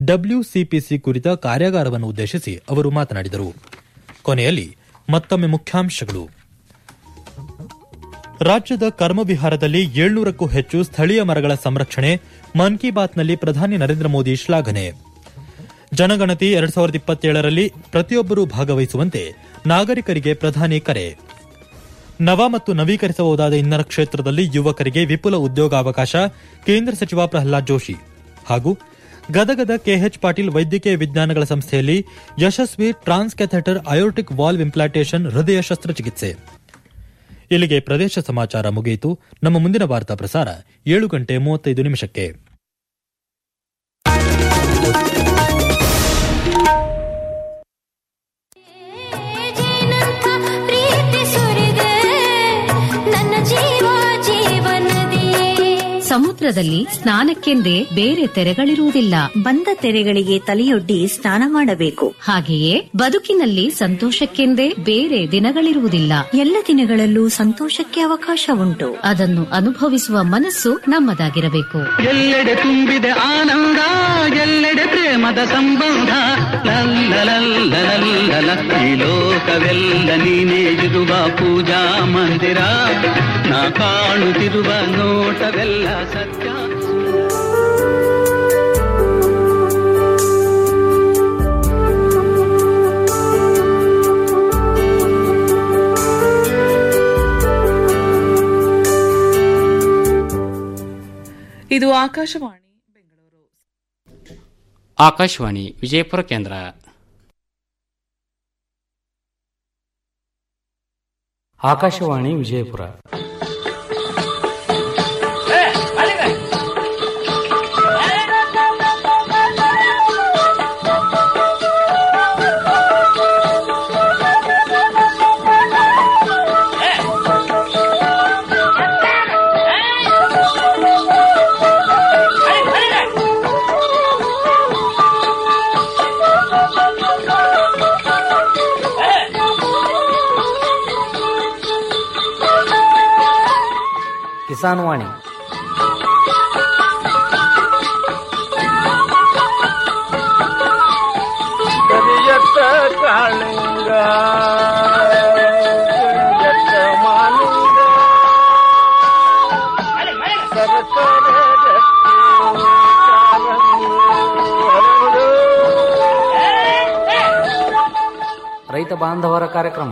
ಡಬ್ಲ್ಯೂಸಿಪಿಸಿ ಕುರಿತ ಕಾರ್ಯಾಗಾರವನ್ನು ಉದ್ದೇಶಿಸಿ ಅವರು ಮಾತನಾಡಿದರು ಕೊನೆಯಲ್ಲಿ ಮತ್ತೊಮ್ಮೆ ಮುಖ್ಯಾಂಶಗಳು ರಾಜ್ಯದ ಕರ್ಮವಿಹಾರದಲ್ಲಿ ಏಳ್ನೂರಕ್ಕೂ ಹೆಚ್ಚು ಸ್ಥಳೀಯ ಮರಗಳ ಸಂರಕ್ಷಣೆ ಮನ್ ಕಿ ಬಾತ್ನಲ್ಲಿ ಪ್ರಧಾನಿ ನರೇಂದ್ರ ಮೋದಿ ಶ್ಲಾಘನೆ ಜನಗಣತಿ ಎರಡ್ ಸಾವಿರದ ಇಪ್ಪತ್ತೇಳರಲ್ಲಿ ಪ್ರತಿಯೊಬ್ಬರೂ ಭಾಗವಹಿಸುವಂತೆ ನಾಗರಿಕರಿಗೆ ಪ್ರಧಾನಿ ಕರೆ ನವ ಮತ್ತು ನವೀಕರಿಸಬಹುದಾದ ಇಂಧನ ಕ್ಷೇತ್ರದಲ್ಲಿ ಯುವಕರಿಗೆ ವಿಪುಲ ಉದ್ಯೋಗಾವಕಾಶ ಕೇಂದ್ರ ಸಚಿವ ಪ್ರಹ್ಲಾದ್ ಜೋಶಿ ಹಾಗೂ ಗದಗದ ಕೆಎಚ್ ಪಾಟೀಲ್ ವೈದ್ಯಕೀಯ ವಿಜ್ಞಾನಗಳ ಸಂಸ್ಥೆಯಲ್ಲಿ ಯಶಸ್ವಿ ಟ್ರಾನ್ಸ್ಕ್ಯಾಥೆಟರ್ ಅಯೋಟಿಕ್ ವಾಲ್ವ್ ಇಂಪ್ಲಾಂಟೇಷನ್ ಹೃದಯ ಶಸ್ತ್ರಚಿಕಿತ್ಸೆ ಇಲ್ಲಿಗೆ ಪ್ರದೇಶ ಸಮಾಚಾರ ಮುಗಿಯಿತು ನಮ್ಮ ಮುಂದಿನ ವಾರ್ತಾ ಪ್ರಸಾರ ಏಳು ಗಂಟೆ ಮೂವತ್ತೈದು ನಿಮಿಷಕ್ಕೆ ಜೇನಂತ ಪ್ರೀತಿ ಸುರಿದೆ ನನ್ನ ಜೀವ ಜೀವನದಿ ಸಮುದ್ರದಲ್ಲಿ ಸ್ನಾನಕ್ಕೆಂದೇ ಬೇರೆ ತೆರೆಗಳಿರುವುದಿಲ್ಲ ಬಂದ ತೆರೆಗಳಿಗೆ ತಲೆಯೊಡ್ಡಿ ಸ್ನಾನ ಮಾಡಬೇಕು ಹಾಗೆಯೇ ಬದುಕಿನಲ್ಲಿ ಸಂತೋಷಕ್ಕೆಂದೇ ಬೇರೆ ದಿನಗಳಿರುವುದಿಲ್ಲ ಎಲ್ಲ ದಿನಗಳಲ್ಲೂ ಸಂತೋಷಕ್ಕೆ ಅವಕಾಶ ಉಂಟು ಅದನ್ನು ಅನುಭವಿಸುವ ಮನಸ್ಸು ನಮ್ಮದಾಗಿರಬೇಕು ಎಲ್ಲೆಡೆ ತುಂಬಿದೆ ಆನಂದ ಎಲ್ಲೆಡೆ ಪ್ರೇಮದ ಸಂಬಂಧ ಲಲ್ಲಲಲ್ಲಲಲ್ಲಲ ಈ ಲೋಕವೆಲ್ಲ ನೀನೇ ಇರುವ ಪೂಜಾ ಮಂದಿರ ನಾ ಕಾಣುತ್ತಿರುವ ನೋಟವೆಲ್ಲ ಸತ್ಯ ಇದು ಆಕಾಶವಾಣಿ ಬೆಂಗಳೂರು ಆಕಾಶವಾಣಿ ವಿಜಯಪುರ ಕೇಂದ್ರ ಆಕಾಶವಾಣಿ ವಿಜಯಪುರ ಕಿಸಾನ್ ವಾಣಿ ಕರಿಯತ್ತ ಕಾಳಿಂಗ ಕರಿಯತ್ತ ಮಾಲಿಂಗ ಸರಸರ ರಕ್ತಿ ಕಾರಂಗಿ ಹರಡು. ರೈತ ಬಾಂಧವರ ಕಾರ್ಯಕ್ರಮ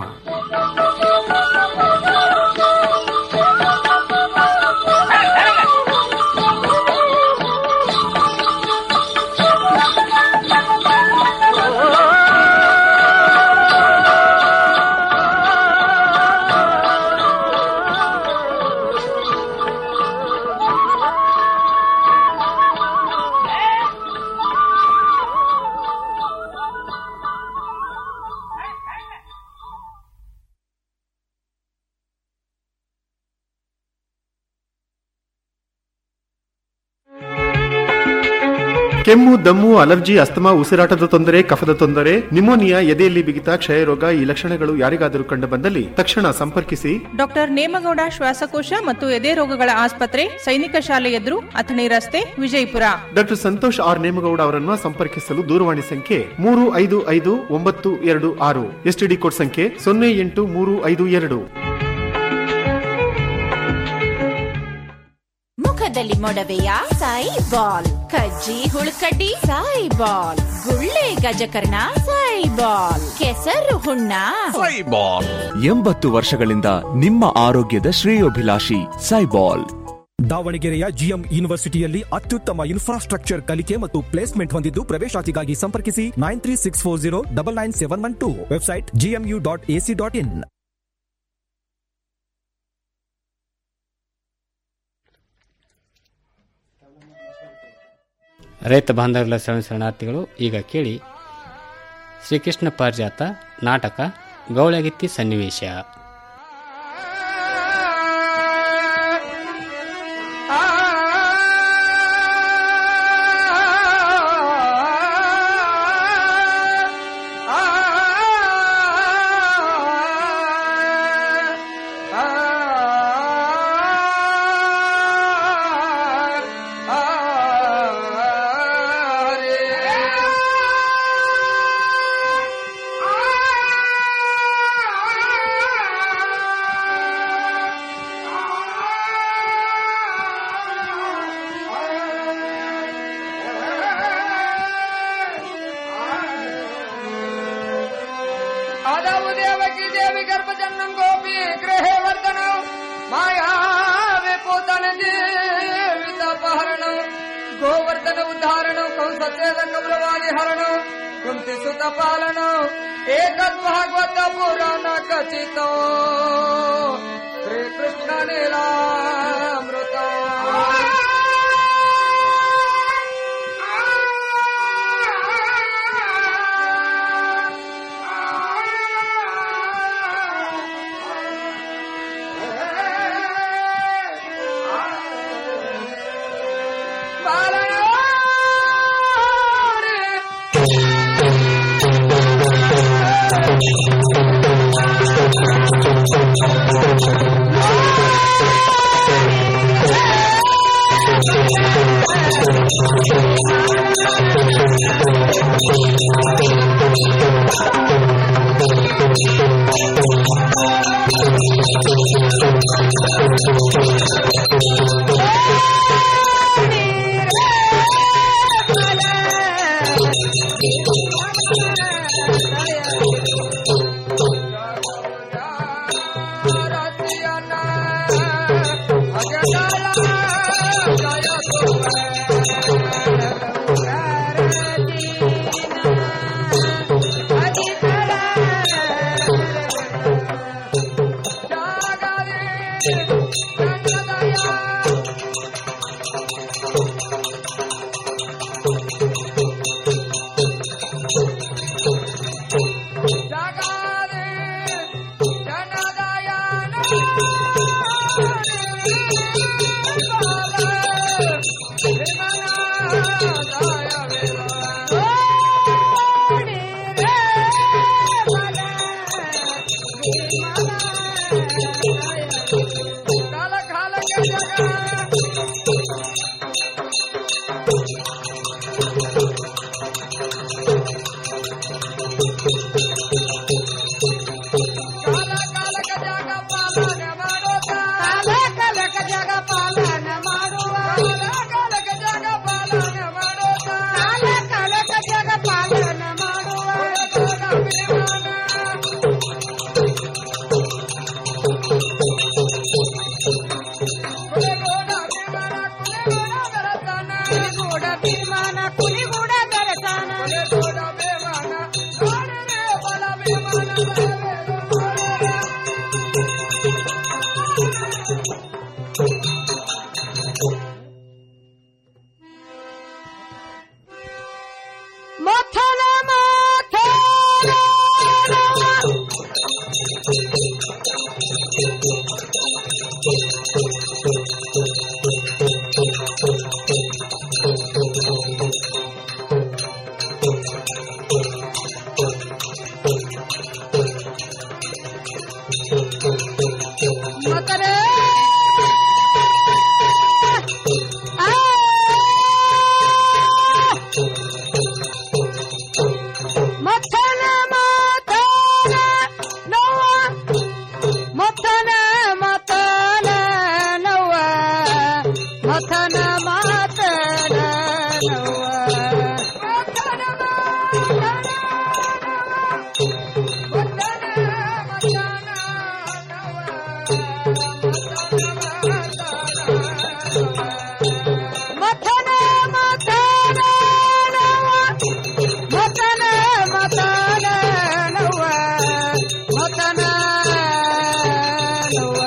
ಕೆಮ್ಮು ದಮ್ಮು ಅಲರ್ಜಿ ಅಸ್ತಮಾ ಉಸಿರಾಟದ ತೊಂದರೆ ಕಫದ ತೊಂದರೆ ನಿಮೋನಿಯಾ ಎದೆಯಲ್ಲಿ ಬಿಗಿತ ಕ್ಷಯರೋಗ ಈ ಲಕ್ಷಣಗಳು ಯಾರಿಗಾದರೂ ಕಂಡು ಬಂದಲ್ಲಿ ತಕ್ಷಣ ಸಂಪರ್ಕಿಸಿ ಡಾಕ್ಟರ್ ನೇಮಗೌಡ ಶ್ವಾಸಕೋಶ ಮತ್ತು ಎದೆ ರೋಗಗಳ ಆಸ್ಪತ್ರೆ ಸೈನಿಕ ಶಾಲೆ ಎದುರು ಅಥಣಿ ರಸ್ತೆ ವಿಜಯಪುರ ಡಾಕ್ಟರ್ ಸಂತೋಷ್ ಆರ್ ನೇಮಗೌಡ ಅವರನ್ನು ಸಂಪರ್ಕಿಸಲು ದೂರವಾಣಿ ಸಂಖ್ಯೆ ಮೂರು ಐದು ಐದು ಒಂಬತ್ತು ಎರಡು ಆರು ಎಸ್ಟಿಡಿ ಕೋಡ್ ಸಂಖ್ಯೆ ಸೊನ್ನೆ ಎಂಟು ಮೂರು ಐದು ಎರಡು ಮುಖದಲ್ಲಿ ಮೊಡವೆಯ ಸಾಯಿ ಬಾಲ್ ಕಜ್ಜಿ ಹುಳುಕಡ್ಡಿ ಸಾಯಿ ಬಾಲ್ ಗುಳ್ಳೆ ಗಜಕರ್ಣ ಸಾಯಿ ಬಾಲ್ ಕೆಸರು ಹುಣ್ಣ ಎಂಬತ್ತು ವರ್ಷಗಳಿಂದ ನಿಮ್ಮ ಆರೋಗ್ಯದ ಶ್ರೇಯೋಭಿಲಾಷಿ ಸೈಬಾಲ್ ದಾವಣಗೆರೆಯ ಜಿಎಂ ಯೂನಿವರ್ಸಿಟಿಯಲ್ಲಿ ಅತ್ಯುತ್ತಮ ಇನ್ಫ್ರಾಸ್ಟ್ರಕ್ಚರ್ ಕಲಿಕೆ ಮತ್ತು ಪ್ಲೇಸ್ಮೆಂಟ್ ಹೊಂದಿದ್ದು ಪ್ರವೇಶಾತಿಗಾಗಿ ಸಂಪರ್ಕಿಸಿ nine three six four zero double nine seven one two website GMU dot AC dot in ರೈತ ಬಾಂಧವರ ಶರಣ ಶರಣಾರ್ಥಿಗಳು ಈಗ ಕೇಳಿ ಶ್ರೀಕೃಷ್ಣ ಪಾರಿಜಾತ ನಾಟಕ ಗೌಳಗಿತ್ತಿ ಸನ್ನಿವೇಶ ಆ ದೇವಕಿ ದೇವಿ ಗರ್ಭಜನ್ನಂ ಗೋಪಿ ಗೃಹೇ ವರ್ಧನ ಮಾಯಾ ವಿಪೂತನ ದೇವಿತಾಪಹರಣ ಗೋವರ್ಧನ ಉದ್ಧಾರಣ ಕಂಸಚೇದ ಕೌರವಾದಿ ಹರಣ ಕುಂತಿ ಸುತ ಪಾಲನ ಏಕದ್ ಭಾಗವತ ಪುರಾಣ ಖಚಿತ ಶ್ರೀಕೃಷ್ಣ ನೀಲಾಮೃತ ಮಥನ ಮತರೆ ಮಥನ ಮಥನ ನವ ಮಥನ ಮಥನ ನವ ಮಥನ ಮಥನ ನವ ಮಥನ ಮಥನ ನವ ಮಥನ ಮಥನ ನವ ಮಥನ ನವ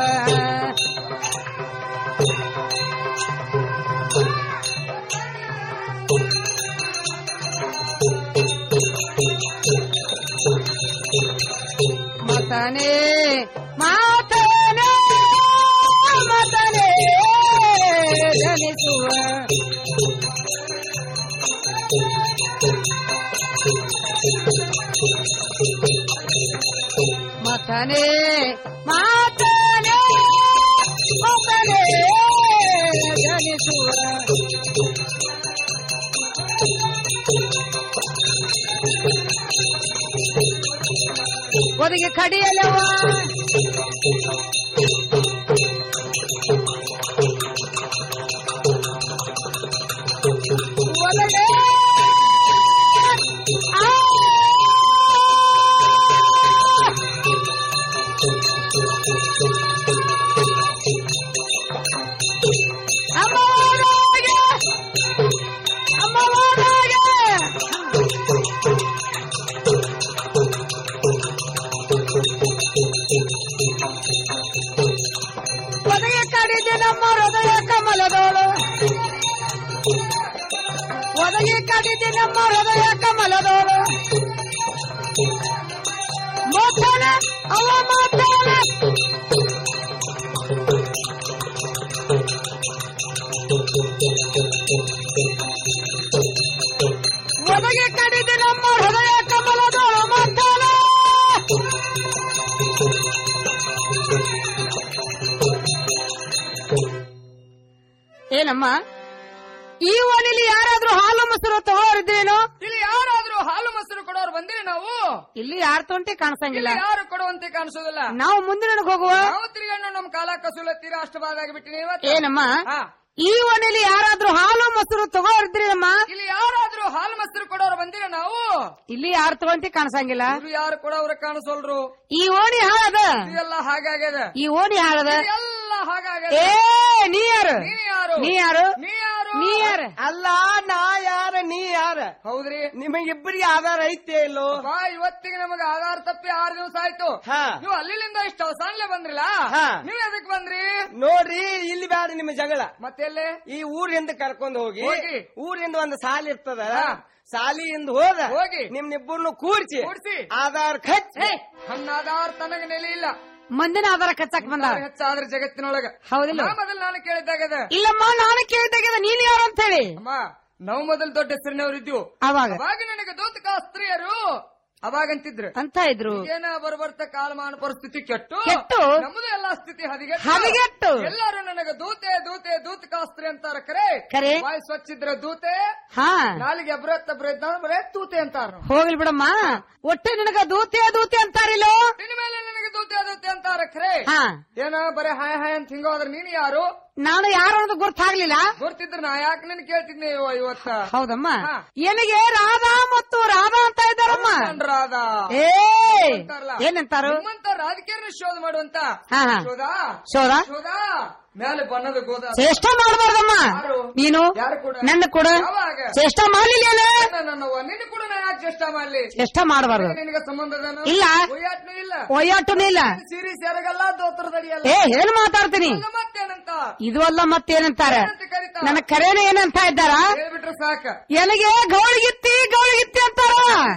ಮತನೆ ಮಾತನೆ ಮತನೆ ಜನಿಸುವ ಮತನೆ ಮಾತನೆ ಮತನೆ ಜನಿಸುವ ಒದಗಿ ಕಡಿಯಲವ ಒದಗೆ ಆ ಕಮಲದೋಳ ಮಥನ ಅವ ಮಥನ ಒದಗೆ ಕಡಿದು ನಮ್ಮ ಹೃದಯ ಕಮಲದೋಳ ಮಥನ ಏನಮ್ಮ ಈ ಓಣಿಲಿ ಯಾರಾದ್ರೂ ಹಾಲು ಮೊಸರು ತಗೋರಿದ್ರೇನು ಇಲ್ಲಿ ಯಾರಾದ್ರೂ ಹಾಲು ಮೊಸರು ಕೊಡೋರು ಬಂದಿರಿ ನಾವು ಇಲ್ಲಿ ಯಾರ ತೊಂಟಿ ಕಾಣಿಸಂಗಿಲ್ಲ ಇಲ್ಲಿ ಯಾರು ಕೊಡುವಂತೆ ಕಾಣಿಸೋದಿಲ್ಲ ನಾವು ಮುಂದಿನ ಹೋಗುವ ನಾವು ತಿರುಗಣ್ಣು ನಮ್ಮ ಕಾಲ ಕಸುಲ ತೀರಾ ಅಷ್ಟವಾದಾಗಿ ಬಿಟ್ಟಿನಿ ಇವತ್ತು ಏನಮ್ಮ ಹಾ. ಈ ಓಣಿಲಿ ಯಾರಾದ್ರೂ ಹಾಲು ಮೊಸರು ತಗೋರಿದ್ರೇನಮ್ಮ ಇಲ್ಲಿ ಯಾರಾದ್ರೂ ಹಾಲು ಮೊಸರು ಕೊಡೋರು ಬಂದಿರ ನಾವು ಇಲ್ಲಿ ಯಾರು ತಗೊಂತಿ ಕಾಣಿಸಂಗಿಲ್ಲ ಇವ್ರು ಯಾರು ಕೊಡೋರು ಕಾಣಿಸೋಲ್ರು ಈ ಓಣಿ ಹಾಳದ ಇದೆಲ್ಲ ಹಾಗಾಗ್ಯದ ಈ ಓಣಿ ಹಾಳದ ಎಲ್ಲ ಹಾಗಾಗ್ಯದ ಏ ನೀ ಯಾರು ನೀ ಯಾರು ನೀ ಯಾರು ನೀ ಯಾರು ನೀ ಯಾರು ಅಲ್ಲ ನಾ ಯಾರ ನೀ ಯಾರ ಹೌದ್ರಿ ನಿಮಗಿಬ್ಬರಿಗೆ ಆಧಾರ ಐತೆ ಇಲ್ಲೋ ಬಾ ಇವತ್ತಿಗೆ ನಮಗ ಆಧಾರ ತಪ್ಪಿ ಆರು ದಿವಸ ಆಯ್ತು ಹಾ. ನೀವು ಅಲ್ಲಿಂದ ಇಷ್ಟ ಅವಸಾನ್ಲೆ ಬಂದ್ರಿಲ್ಲ ಹಾ. ನೀವ್ ಎದಕ್ ಬಂದ್ರಿ ನೋಡ್ರಿ ಇಲ್ಲಿ ಬ್ಯಾಡ ನಿಮ್ಮ ಜಗಳ ಮತ್ತೆಲ್ಲೇ ಈ ಊರಿಂದ ಕರ್ಕೊಂಡು ಹೋಗಿ ಹೋಗಿ. ಊರಿಂದ ಒಂದು ಸಾಲಿ ಇರ್ತದ ಹಾ. ಸಾಲಿಯಿಂದ ಹೋದ ಹೋಗಿ. ನಿಮ್ನಿಬ್ಬರನ್ನು ಕೂರ್ಸಿ ಕೂಡ್ಸಿ. ಆಧಾರ್ ಖಚ್ ನನ್ನ ಆಧಾರ ತನಗ ನೆಲೆ ಇಲ್ಲ ಮಂದಿನ ಆಧಾರ ಕಚ್ಚಾಕ್ ಬಂದ ಹೆಚ್ಚಾದ್ರೆ ಜಗತ್ತಿನೊಳಗ ಹೌದಿಲ್ಲ ನಾ ಮೊದಲು ನಾನು ಕೇಳಿದ್ದಾಗದ ಇಲ್ಲಮ್ಮ ನಾನು ಕೇಳಿದಾಗ ನೀನ್ ಯಾರು ಅಂತ ಹೇಳಿ ಅಮ್ಮ ನಾವು ಮೊದಲು ದೊಡ್ಡ ಹೆಸರಿನವ್ರು ಇದ್ವು ಅವಾಗ ಅವಾಗ ನನಗೆ ದೋತಕ ಸ್ತ್ರೀಯರು ಅವಾಗಂತಿದ್ರು ಅಂತ ಇದ್ರು ಏನ ಬರ್ಬರ್ತ ಕಾಲಮಾನ ಪರಿಸ್ಥಿತಿ ಕೆಟ್ಟು ಕೆಟ್ಟು? ನಮ್ಮದು ಎಲ್ಲಾ ಸ್ಥಿತಿ ಹದಿಗೆಟ್ಟು ಹದಗೆಟ್ಟು? ಎಲ್ಲರೂ ನನಗೆ ದೂತೆ ದೂತೆ ದೂತಕಾಸ್ತ್ರಿ ಅಂತಾರ ಕರೆ ಕರೆ? ಬಾಯಿ ಸ್ವಚ್ಛ ಇದ್ರೆ ದೂತೆ ಹಾ ನಾಲಿಗೆ ಅಬ್ರತ್ ಅಬ್ರತ್ ಬರೇ ತೂತೆ ಅಂತಾರ ನಾವು. ಹೋಗ್ಲಿ ಬಿಡಮ್ಮ ಒಟ್ಟೆ ನಿನಗ ದೂತೆ ದೂತೆ ಅಂತಾರಿಲ್ಲೋ ಇನ್ನು ಮೇಲೆ ನನಗೆ ದೂತೆ ದೂತೆ ಅಂತಾರ ಖರೆ ಹಾ ಏನ ಬರೇ ಹಾಯ್ ಹಾಯ್ ಅಂತ ಹಿಂಗೋದ್ರ ನೀನು ಯಾರು ನಾನು ಯಾರು ಅನ್ನೋದು ಗೊತ್ತಾಗ್ಲಿಲ್ಲ ಗೊತ್ತಿದ್ರ ನಾ ಯಾಕೆ ನಿನ್ ಕೇಳ್ತಿದ್ನಿ ಇವ- ಇವತ್ತ ಹೌದಮ್ಮ ಹಾ. ಏನಿಗೆ ರಾಧಾ ಮತ್ತು ರಾಧಾ ಅಂತ ಇದ್ದಾರಮ್ಮ ರಾಧ ಏ ಅಂತಾರಲ್ಲ. ಏನಂತಾರು ನಿಮ್ಮಂತ ರಾಜಕೀಯನ ಶೋಧ ಮಾಡುವಂತ ಹಾ, ಹಾ. ಶೋಧ ಶೋಧ? ಶೋಧ ಮೇಲೆ ಬಣ್ಣದ ಗೋದ ಚೇಷ್ಟ ಮಾಡಬಾರ್ದಮ್ಮ ಯಾರು? ನೀನು ಯಾರು ಕೂಡ? ನನ್ನ ಕೂಡ ಯಾವಾಗ? ಚೇಷ್ಟ ಮಾಡ್ಲಿಲ್ಲ ನನ್ನವ್ವ ನಿನ್ನ ಕೂಡ ನಾ ಯಾಕೆ ಚೇಷ್ಟ ಮಾಡ್ಲಿ ಚೇಷ್ಟ ಮಾಡಬಾರ್ದು ನಿನಗೆ ಸಂಬಂಧದನು ಇಲ್ಲ. ಒಯ್ಯಾಟ್ನು ಇಲ್ಲ ಒಯ್ಯಾಟುನೂ ಇಲ್ಲ ಸೀರಿ ಸೆರಗಲ್ಲ ದೋತ್ರದಡಿಯಲ್ಲ ಏ ಏನ್ ಮಾತಾಡ್ತೀನಿ ಅಲ್ಲ ಮತ್ತೇನಂತ ಇದು ಅಲ್ಲ ಮತ್ತೇನಂತಾರೆ ಏನಂತ ಕರೀತಾರ? ನನ್ನ ಕರೇನ ಏನಂತ ಇದ್ದಾರ ಹೇಳ್ಬಿಟ್ರೆ ಸಾಕ ಎನಗೆ ಗೌಳಿಗಿತ್ತಿ ಗೌಳಿಗಿತ್ತಿ ಅಂತಾರ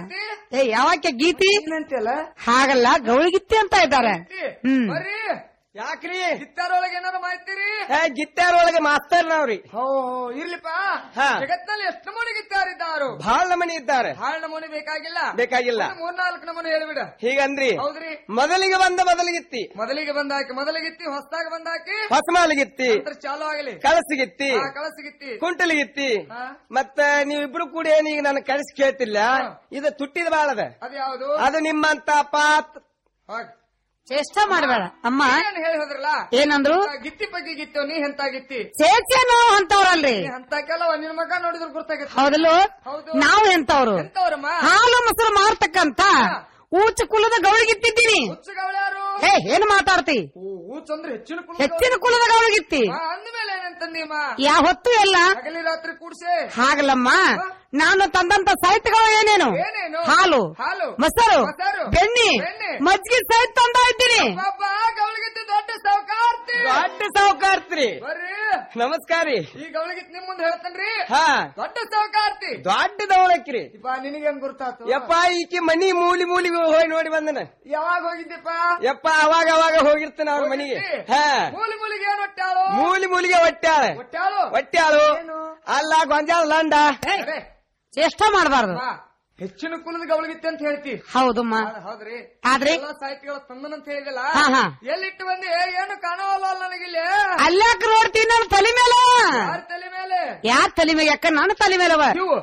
ಏ ಯಾವಾಕೆ ಗೀತಿ ಏನಂತೆಲ್ಲ ಹಾಗಲ್ಲ ಗೌಳಿಗಿತ್ತಿ ಅಂತ ಇದ್ದಾರೆ ಹ್ಮ್ ಬರ್ರಿ ಯಾಕ್ರಿ ಗಿತ್ತಾರೊಳಗೆ ಏನಾರ ಮಾಹಿತಿರಿ ಏ ಗಿತ್ತಾರ್ ಒಳಗೆ ಮಾಸ್ತರ್ ನಾವ್ರಿ ಹೋ ಇರ್ಲಿಪ್ಪ ಹಾ. ಜಗತ್ನಲ್ಲಿ ಎಷ್ಟು ನಮೂನಿ ಗಿತ್ತಾರಿದ್ದಾರು ಬಹಳ ನಮನಿ ಇದ್ದಾರೆ ಭಾಳ ನಮೂನಿ ಬೇಕಾಗಿಲ್ಲ ಬೇಕಾಗಿಲ್ಲ ಒಂದು ಮೂರ್ನಾಲ್ಕು ನಮೂನಿ ಹೇಳ್ಬಿಡ ಹೀಗಂದ್ರಿ ಹೌದ್ರಿ ಮೊದಲಿಗೆ ಬಂದ ಮೊದಲಿಗಿತ್ತಿ ಮೊದಲಿಗೆ ಬಂದಾಕಿ ಮೊದಲಿಗಿತ್ತಿ ಹೊಸದಾಗ ಬಂದಾಕಿ ಹೊಸಮಾಲಿಗಿತ್ತಿ ನಂತರ ಚಾಲು ಆಗಲಿ ಕಳಸಿಗಿತ್ತಿ ಹಾ, ಕಳಸಿಗಿತ್ತಿ ಕುಂಟಲಿಗಿತ್ತಿ ಹಾ. ಮತ್ತ ನೀವಿಬ್ರು ಕೂಡ ಏನ್ ಈಗ ನನ್ನ ಕಳಿಸಿ ಕೇಳ್ತಿಲ್ಲ ಇದು ತುಟ್ಟಿದ ಬಾಳದ ಅದು ಯಾವುದು ಅದು ನಿಮ್ಮಂತ ಪಾತ್ ಹೋಗ್. ಚೇಷ್ಟ ಮಾಡಬೇಡ ಅಮ್ಮ ಏನ್ ಹೇಳಿ ಹೋದ್ರಲ್ಲ ಏನಂದ್ರು ಗಿತ್ತಿ ಬಗ್ಗೆ ಗಿತ್ತು ನೀ ಎಂತ ಗಿತ್ತಿ ಚೇಚೆ ನಾವು ಅಂತವ್ರಲ್ರಿ ನೀ ಅಂತ ಕೆಲವ ನಿನ್ ಮಗ ನೋಡಿದ್ರು ಗುರ್ತಾಗತ್ತೆ ಹೌದಲ್ಲೋ ಹೌದು ನಾವು ಎಂತವ್ರು ಎಂತವ್ರಮ್ಮ ಹಾಲು ಮೊಸರು ಮಾರ್ತಕ್ಕಂತ ಊಚ ಕುಲದ ಗೌಳಿಗಿತ್ತಿದ್ದೀನಿ ಹುಚ್ಚಗವಳ್ಯಾರು ಏ ಏನ್ ಮಾತಾಡ್ತಿ ಊಚಂದ್ರೆ ಹೆಚ್ಚಿನ ಕುಲ ಹೆಚ್ಚಿನ ಕುಲದ ಗೌಳಿಗಿತ್ತಿ ಅಂದ್ಮೇಲೆ ಏನಂತಂದಿಮ್ಮ ಯಾ ಹೊತ್ತು ಎಲ್ಲ ಹಗಲಿ ರಾತ್ರಿ ಕೂಡ್ಸೆ ಹಾಗಲ್ಲಮ್ಮ ನಾನು ತಂದಂತ ಸಾಹಿತ್ಯಗಳು ಏನೇನು ಏನೇನು? ಹಾಲು ಹಾಲು, ಮೊಸರು ಮೊಸರು, ಬೆಣ್ಣೆ ಬೆಣ್ಣೆ, ಮಜ್ಜಿಗೆ ಸಹಿತ ತಂದ ಇದ್ದೀನಿ ಪಾಪ ಗವಳಿಗಿತ್ತು ದೊಡ್ಡ ಸಾವುಕಾರ್ತಿ ದೊಡ್ಡ ಸಾವುಕಾರ್ತ್ರಿ ಬರ್ರಿ ನಮಸ್ಕಾರ ರೀ ಈ ಗವಳಿಗಿತ್ ನಿಮ್ ಮುಂದೆ ಹೇಳ್ತೇನ್ರಿ ಹಾ ದೊಡ್ಡ ಸಾವುಕಾರ್ತಿ ದೊಡ್ಡ ದವಳಕ್ರಿ ಇಪ್ಪ ನಿನಗೇನ್ ಗುರ್ತಾತು ಯಪ್ಪ ಈಕಿ ಮನಿ ಮೂಲಿ ಮೂಲಿಗೆ ಹೋಗಿ ನೋಡಿ ಬಂದನ ಯಾವಾಗ ಹೋಗಿದ್ದೀಪ ಯಪ್ಪ ಅವಾಗ ಅವಾಗ ಹೋಗಿರ್ತಾನ ಅವ್ರ ಮನಿಗೆ ಹಾ ಮೂಲಿ ಮೂಲಿಗೆ ಏನ್ ಹೊಟ್ಟಾಳು ಮೂಲಿ ಮೂಲಿಗೆ ಒಟ್ಟಾಳ ಹೊಟ್ಟಾಳು ಒಟ್ಟಾಳು ಅಲ್ಲ ಗೊಂಜಾಳ ಲಂಡ ಅರೆ, ಚೇಷ್ಟ ಮಾಡಬಾರ್ದು ಬಾ, ಹೆಚ್ಚಿನ ಕುಲದ ಗವಳಿಗಿತ್ತೆ ಅಂತ ಹೇಳ್ತಿ ಹೌದಮ್ಮ ಹೌದ್- ಹೌದ್ರಿ ಆದ್ರೆ ಎಲ್ಲಾ ಸಾಹಿತ್ಯಗಳ ತಂದನಂತ ಹೇಳಿದಲ್ಲ ಹಾ, ಹಾ. ಎಲ್ಲಿಟ್ಟು ಬಂದಿ ಏನು ಕಾಣವಲ್ಲ ನನಗಿಲ್ಲಿ ಅಲ್ಲಾಕ್ ನೋಡ್ತೀನಿ ನನ್ನ ತಲೆ ಮೇಲೆ ಯಾರ ತಲೆ ಮೇಲೆ ಯಾರ್ ತಲೆ ಮೇಲೆ ಯಾಕ ನನ್ನ ತಲೆ ಮೇಲೆ ಅವ ಇವು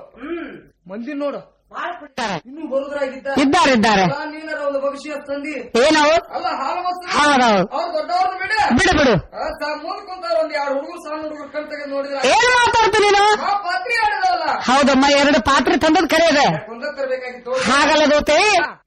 ಮಂದಿ ನೋಡು ಇನ್ನು ಬರುದ್ರಾಗಿದ್ದ ಇದ್ದಾರೆ ಇದ್ದಾರೆ ಅಲ್ಲ, ನೀನಾರ ಒಂದು ಭವಿಷ್ಯ ತಂದಿ ಏನವು ಅಲ್ಲ ಹಾಲು ಮೊಸರು ಹೌದೌದು. ಅವ್ರು ದೊಡ್ಡವ್ರನ್ನ ಬಿಡ ಬಿಡು ಬಿಡು ಮುಂದ್ ಕುಂತಾರ ಒಂದ್ ಎರಡು ಹುಡುಗರು ಸಣ್ಣ ಹುಡುಗರು ಕಣ್ ತೆಗೆದು ನೋಡಿದ್ರ ಏನ್ ಮಾತಾಡ್ತೀನಿ ನೀನು ಆ ಪಾತ್ರಿ ಆಡದಲ್ಲ ಹೌದಮ್ಮ ಎರಡು ಪಾತ್ರೆ ತಂದದ್ ಕರೆ ಇದೆ ಕುಂದ ತರಬೇಕಾಗಿತ್ತು ಹಾಗಲ್ಲ ದೋತೆ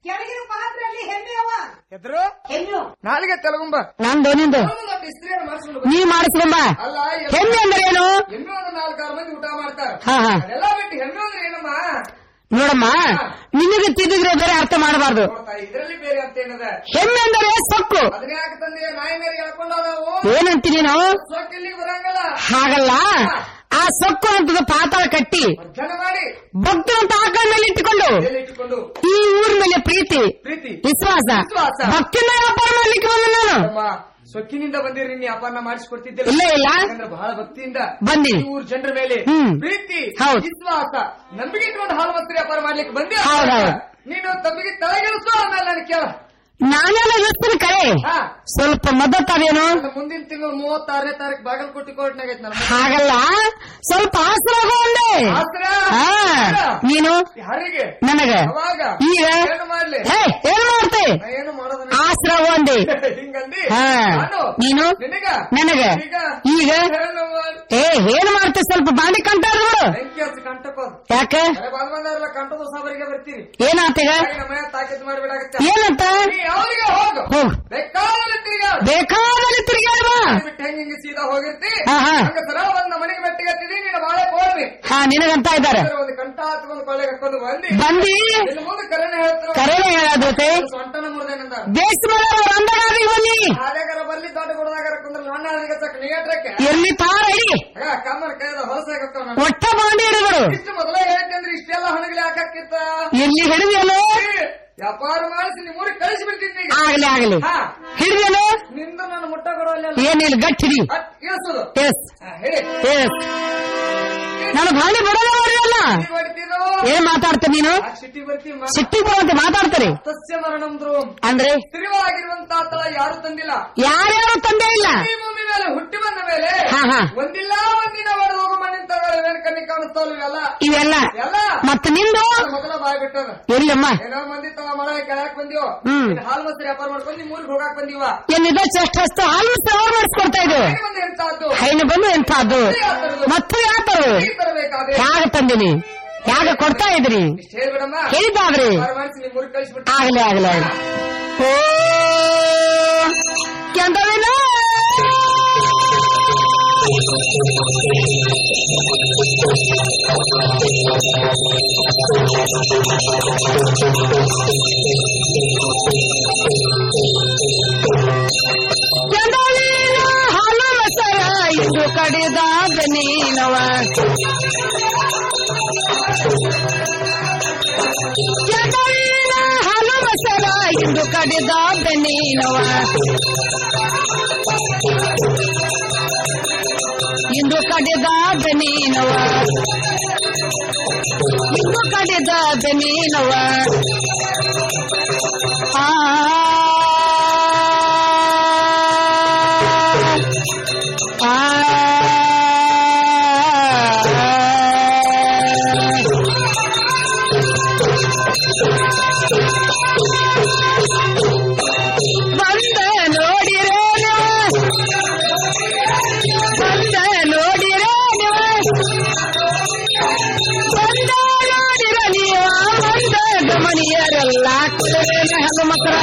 ಎದ್ರು ನಾಲಿಗೆ ತೆಲಗುಂಬ ನಂದು ನಿಂದು ಒಂದೊಂದು ಇಸ್ತ್ರಿಯನ್ನು ಮಾಡಿಸ್ಕೊಂಡು ನೀ ಮಾಡಿಸ್ಕೊಂಬ ಅಲ್ಲ ಹೆಮ್ಮೆ ಅಂದ್ರೆ ಏನು ಎಮ್ಮೆ ಒಂದು ನಾಲ್ಕಾರು ಮಂದಿ ಊಟ ಮಾಡ್ತಾರೆ ಹಾ, ಹಾ. ಅದೆಲ್ಲ ಬಿಟ್ಟು ಹೆಮ್ಮೆ ಅಂದ್ರೆ ಏನಮ್ಮ ನೋಡಮ್ಮ ನಿನಗೆ ತಿದ್ದಿದ್ರೆ ಬೇರೆ ಅರ್ಥ ಮಾಡಬಾರ್ದು ನೋಡ್ತಾ ಇದ್ರಲ್ಲಿ ಬೇರೆ ಅಂತ ಏನದ ಹೆಮ್ಮೆ ಅಂದರೆ ಸೊಕ್ಕು ಅದನ್ನ ಯಾಕೆ ತಂದೆ ನಾಯಿ ಮೇಲೆ ಎಳ್ಕೊಂಡು ನಾವು ಏನಂತೀನಿ ನೀನು ಸೊಕ್ಕ ಇಲ್ಲಿಗೆ ಬರಂಗಲ್ಲ ಹಾಗಲ್ಲ ಆ ಸೊಕ್ಕು ಅಂತದ ಪಾತಾಳ ಕಟ್ಟಿ ಜನ ಮಾಡಿ ಭಕ್ತರು ಅಂತ ಆಕಳ ಮೇಲೆ ಇಟ್ಟುಕೊಂಡು ಇಟ್ಟುಕೊಂಡು ಈ ಊರ್ ಮೇಲೆ ಪ್ರೀತಿ ಪ್ರೀತಿ ವಿಶ್ವಾಸ ವಿಶ್ವಾಸ. ಭಕ್ತಿನ ವ್ಯಾಪಾರ ಮಾಡ್ಲಿಕ್ಕೆ ಬಂದ ನಾನು ನಮ್ಮ ಸೊಕ್ಕಿನಿಂದ ಬಂದಿರಿ ನೀ ಅಪಾರಣ ಮಾಡಿಸಿಕೊಡ್ತಿದ್ದಿಲ್ಲ ಇಲ್ಲ, ಇಲ್ಲ. ಯಾಕಂದ್ರೆ ಬಹಳ ಭಕ್ತಿಯಿಂದ ಬಂದಿ. ಈ ಊರ್ ಜನರ ಮೇಲೆ ಹ್ಮ್. ಪ್ರೀತಿ ಹೌದ್. ವಿಶ್ವಾಸ ನಂಬಿಕೆ ಇಟ್ಕೊಂಡು ಹಾಲು ಮತ್ತು ವ್ಯಾಪಾರ ಮಾಡ್ಲಿಕ್ಕೆ ಬಂದಿ ಹೌದ್, ಹೌದ್. ನೀನು ತಮ್ಮಿಗೆ ತಲೆಗೆಡಿಸು ಆಮೇಲೆ ನಾನು ಕೇಳ ನಾನೆಲ್ಲ ಇಳಿಸ್ತೀನಿ ಕರೆ ಹಾ. ಸ್ವಲ್ಪ ಮದ್ದತ್ತಾವೇನು ನನ್ನ ಮುಂದಿನ ತಿಂಗಳು ಮೂವತ್ತಾರನೇ ತಾರೀಕು ಬಾಗಲಕೋಟೆ ಕೋರ್ಟ್ನಾಗ ಐತಿ ನನ್ನ ಹಾಗಲ್ಲ ಸ್ವಲ್ಪ ಆಸರ ಒಂದೇ ಆಸ್ತ್ರ? ಹಾ ನೀನು ಯಾರಿಗೆ ನನಗ ಅವಾಗ ಈಗ ಏನು ಮಾಡ್ಲಿ ಹೇ ಏನ್ ಮಾಡ್ತೆ ನಾ ಏನು ಮಾಡೋದು ಆಸರ ಒಂದೇ ಹಿಂಗಂದಿ ಹಾ ನಾನು ನೀನು ನಿನಗ ನನಗ ಈಗ ಈಗ ಏನು ಮಾಡ್- ಏ ಏನ್ ಮಾಡ್ತೆ ಸ್ವಲ್ಪ ಬಾಂಡಿ ಕಂಟಾರ ಬಿಡು ಬೆಂಕಿ ಹಚ್ಚಿ ಕಂಟಕ್ಕೋದು ಯಾಕೆ ಬಂದ್ ಬಂದವ್ರಲ್ಲ ಕಂಟದ ಸಾಬರಿಗೆ ಬರ್ತೀವಿ ಏನಾತೀಗ ನಮ್ಮ ಮನೆ ತಾಕೀತು ಮಾಡ್ಬಿಡಾಕತ್ತ ಏನಂತ ನೀ ಯಾವ್ರಿಗೆ ಹೋಗು ಹೋಗ್ ಬೇಕಾದ್ರೆ ತಿರ್ಗಾಡು. ಬೇಕಾದಲ್ಲಿ ತಿರುಗಾಡುವ ಬಿಟ್ಟು ಹೆಂಗ್ ಹಿಂಗೆ ಸೀದಾ ಹೋಗಿರ್ತಿ ಹಾ, ಹಾ. ಹಂಗ ಸರಳ ಬಂದ್ ನಮ್ಮ ಮನೆಗೆ ಮೆಟ್ಟಿಗತ್ತಿದಿ ನೀನು ಬಾಳೆ ಕೋಡ್ವಿ ಹಾ ನಿನಗಂತ ಇದ್ದಾರೆ ಒಂದು ಕಂಠ ಹತ್ಕೊಂಡು ಕೊಳ್ಳೆಗೆ ಹಾಕೊಂಡು ಬಂದಿ ಬಂದಿ ಇನ್ನು ಮುಂದೆ ಕರೆನೆ ಹೇಳ್ತಾರೆ ಕರೆನೇ ಹೇಳೋದೈತೆ ಸೊಂಟನ ಮುರ್ದೇನಂದ ಬೇಸ್ ಮೇಲೆ ಅಂದಗಾದಿ ಬನ್ನಿ ಆದ್ಯಾಗಾರ ಬರ್ಲಿ ದೊಡ್ಡ ಗುಡದಾಗಾರ ಕುಂದ್ರ ಅಣ್ಣ ಅದಕ್ಕೆ ಚಕ್ ನಿಗಟ್ರಕ್ಕೆ ಇರ್ಲಿ ತಾರ ಇಡಿ ಕಮ್ಮನ ಕೈದ ಹೊಲಸಾಗ ಒಟ್ಟ ಬಾಂಡಿ ಹಿಡಿದ್ರು ಇಷ್ಟು ಮೊದಲೇ ಹೇಳ್ತಿ ಅಂದ್ರೆ ಇಷ್ಟೆಲ್ಲ ಹಣಗಲಿ ಹಾಕಕ್ಕಿತ್ತ ಎಲ್ಲಿ ಹಿಡಿದ್ಯಲ್ಲೋ ವ್ಯಾಪಾರ ಮಾಡಿಸಿ ನಿಮ್ಮೂರಿಗೆ ಕಳಿಸಿ ಬಿಡ್ತೀನಿ ಈಗ ಆಗ್ಲಿ ಆಗ್ಲಿ ಹಾ. ಹಿಡಿದ್ಯಲ್ಲೋ ನಿಂದ ನಾನು ಮುಟ್ಟ ಕೊಡೋಲ್ಲ ಏನಿಲ್ಲ ಗಟ್ಟಿ ಹಿಡಿ ಇಳಿಸೋದು ಎಸ್ ಹಾ, ಹೇಳಿ ಎಸ್ ನಾನು ಬಾಂಡಿ ಬರೋದ ನೋಡ್ರಲ್ಲ ಈಗ ಹೊಡಿತೀರೋ? ಏನ್ ಮಾತಾಡ್ತೀನಿ ನೀನು ಆ ಸಿಟ್ಟಿ ಬರ್ತೀವಿ ಮಾ- ಸಿಟ್ಟಿ ಬರುವಂತೆ ಮಾತಾಡ್ತಾರೆ ಸಸ್ಯ ಮರಣಂ ಧ್ರುವಂ ಅಂದ್ರೆ ಸ್ಥಿರವಾಗಿರುವಂತ ತಳ ಯಾರು ತಂದಿಲ್ಲ ಯಾರ್ಯಾರು ತಂದೆ ಇಲ್ಲ ಈ ಭೂಮಿ ಮೇಲೆ ಹುಟ್ಟಿ ಬಂದ ಮೇಲೆ ಹಾ, ಹಾ. ಒಂದಿಲ್ಲ ಒಂದಿನ ಒಡೆದು ಹೋಗೋ ಮಣ್ಣಿನ ತಗೊಳ್ಳಿ ಕಣ್ಣಿ ಕಾಣಿಸ್ತಾವಲ್ಲ ಇವೆಲ್ಲ ಇವೆಲ್ಲ ಎಲ್ಲ ಮತ್ ನಿಂದು ಮೊದಲ ಬಾಯ್ ಬಿಟ್ಟದ ಎಲ್ಲಿಯಮ್ಮ ಏನೋ ಮಂದಿ ತಗ ಮಳೆ ಕೆಳಕ್ ಬಂದಿವೋ ಹ್ಮ್. ಇನ್ ಹಾಲ್ ಮೊಸರು ವ್ಯಾಪಾರ ಮಾಡ್ಕೊಂಡು ನಿಮ್ ಊರಿಗೆ ಹೋಗಾಕ್ ಬಂದಿವ ಏನಿದೆ ಚೆಸ್ಟ್ ಹಸ್ತು ಹಾಲು ಸಾವಿರ ಮಾಡಿಸ್ಕೊಡ್ತಾ ಇದು ಬಂದು ಎಂತಾದ್ದು ಹೈನು ಬಂದು ಎಂಥದ್ದು ಮತ್ತು ಯಾತರು ತರಬೇಕಾದ್ರೆ ಯಾಗ ತಂದಿನಿ ಯಾಗ ಕೊಡ್ತಾ ಇದ್ರಿ ಇಷ್ಟ ಹೇಳ್ಬಿಡಮ್ಮ ಹೇಳಿದ್ದಾವ್ರಿ ವ್ಯಾಪಾರ ಮಾಡಿಸಿ ನಿಮ್ ಊರಿಗೆ ಕಳಿಸ್ಬಿಟ್ಟು ಆಗ್ಲಿ ಆಗ್ಲಿ ಆಗ್ಲಿ ಓ ಕೆಂದವಿನ ಕೆಂದವಿನ ಹಾಲು ಮಸರ ಇದು ಕಡಿದಾದ ನೀನವ ಕೆಂದವಿನ ಹಾಲು ಮಸರ ಇದು ಕಡಿದಾದ ನೀನವ ಇಂದು ಕಡಿದಾದ ನೀನವ ಇಂದು ಕಡಿದಾದ ನೀನವ ಆ ಬಂದ ನೋಡಿರೇನು ಬಂದ ನೋಡಿರೇನು ಬಂದ ನೋಡಿರ ನೀವ ಬಂದ ಗಮನಿಯರೆಲ್ಲ ಹಲ್ಲು ಮಕ್ಕಳ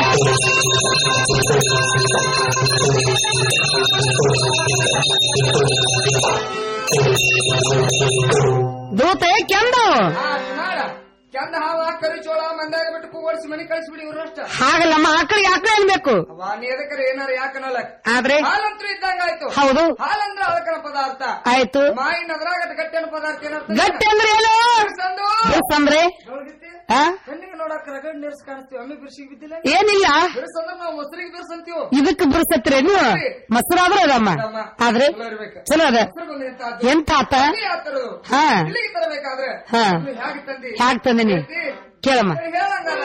ದೂತೆ ಕೆಂದು ನಾಡ ಚಂದ ಹಾವ ಕರಿಚೋಳ ಮಂದಾಗ ಬಿಟ್ಟು ಕೂಗೊಡಿಸಿ ಮನೆ ಕಳಿಸ್ಬಿಡಿ ಇವ್ರಷ್ಟ ಹಾಗಲ್ಲಮ್ಮ ಆಕಳಿಗೆ ಆಕಳ ಅನ್ಬೇಕು ಅವ ನೀ ಎದಕ್ಕರ ಏನಾರ ಯಾಕನಲ್ಲ ಆದ್ರೆ ಹಾಲಂತ್ರ ಇದ್ದಂಗ ಆಯ್ತು ಹೌದು. ಹಾಲಂದ್ರ ಅದಕ್ಕನ ಪದಾರ್ಥ ಆಯ್ತು ಮಾಯಿನ ಅದ್ರಾಗ ಗಟ್ಟಿನ ಪದಾರ್ಥ ಏನಂತ ಗಟ್ಟಿ ಅಂದ್ರೆ ಏನು ಬಿರ್ಸಂದು. ಬಿರ್ಸಂದ್ರೆ ನೋಡ್ಗಿತ್ತಿ? ಆ? ಕಣ್ಣಿಗೆ ನೋಡಕ್ ರಗಡ್ ನೀರ್ಸ್ ಕಾಣಿಸ್ತೀವಿ ಅಮ್ಮಿ ಬಿರ್ಸಿಗೆ ಬಿದ್ದಿಲ್ಲ ಏನಿಲ್ಲ ಬಿರ್ಸಂದ್ರ ನಾವು ಮೊಸರಿಗೆ ಬಿರ್ಸಂತೀವಿ ಇದಕ್ಕೆ ಬಿರ್ಸತ್ರಿ ನೀವು ಮೊಸರಾದ್ರೆ ಅದಮ್ಮ ಆದ್ರೆ ಚಲೋ ಅದ ಎಂತ ಆತ ಹಾ ಇಲ್ಲಿಗೆ ತರಬೇಕಾದ್ರೆ ಹಾ. ನೀವು ಹೇಗೆ ತಂದಿ ಹ್ಯಾಗ್ ತಂದಿನಿ ಕೇಳಮ್ಮ ಹೇಳಂಗಲ್ಲ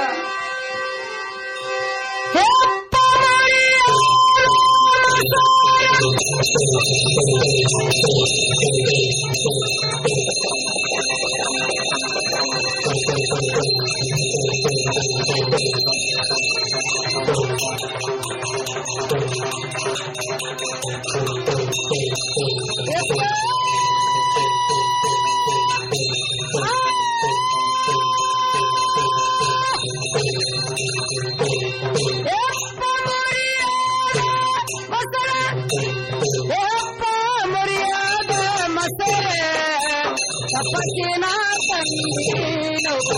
ಮುರಿಯಾದ ಮಸರೆ ತಪಸ್ಸಿನ ತಂದಿನವ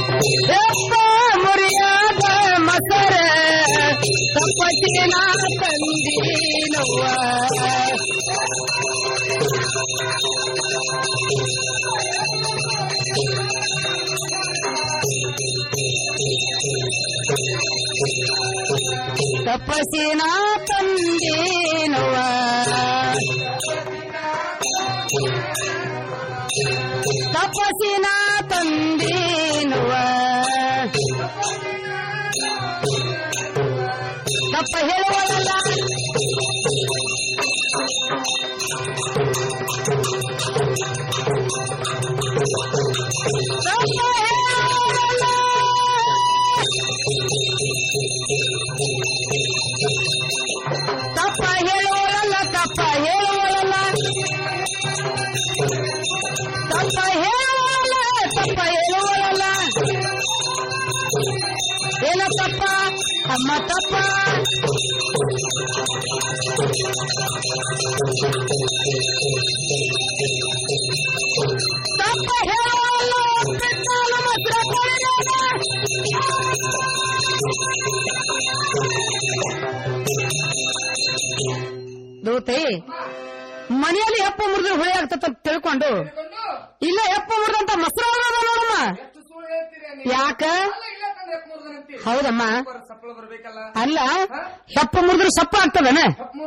ಎಪ್ಪ ಮುರಿಯಾದ ಮಸರ ತಪ್ಪಟಿನ ತಂದೀನವ್ವ ತಪಸ್ಸಿನ ತಂದೇನವ ತಪಸ್ಸಿನ ತಂದೇನವ ತಪ್ಪ ಹೇಳುವಲ್ಲ ತಪ್ಪ ಹೇಳುವಲ್ಲ ತಪ್ಪ ಹೇಳುವಲ್ಲ ತಪ್ಪ ಹೇಳುವಲ್ಲ ತಪ್ಪ ಹೇಳುವಲ್ಲ ತಪ್ಪ ಹೇಳುವಲ್ಲ ಏನ ತಪ್ಪ ಅಮ್ಮ ತಪ್ಪ ತಪ್ಪ ಹೇಳುವಲ್ಲ ಬೆಟ್ಟಾಲ ಮಾತ್ರ ದೂತೆ ಮನೆಯಲ್ಲಿ ಹೆಪ್ಪ ಮುರಿದ್ರೆ ಹುಳಿ ಆಗ್ತದ ಅಂತ ತಿಳ್ಕೊಂಡು ಇಲ್ಲ ಹೆಪ್ಪ ಮುರಿದಂತ ಮೊಸರು ನೋಡಮ್ಮ ಯಾಕ ಹೌದಮ್ಮ ಅಲ್ಲ ಹೆಪ್ಪ ಮುರಿದ್ರೆ ಸಪ್ಪ ಆಗ್ತದನ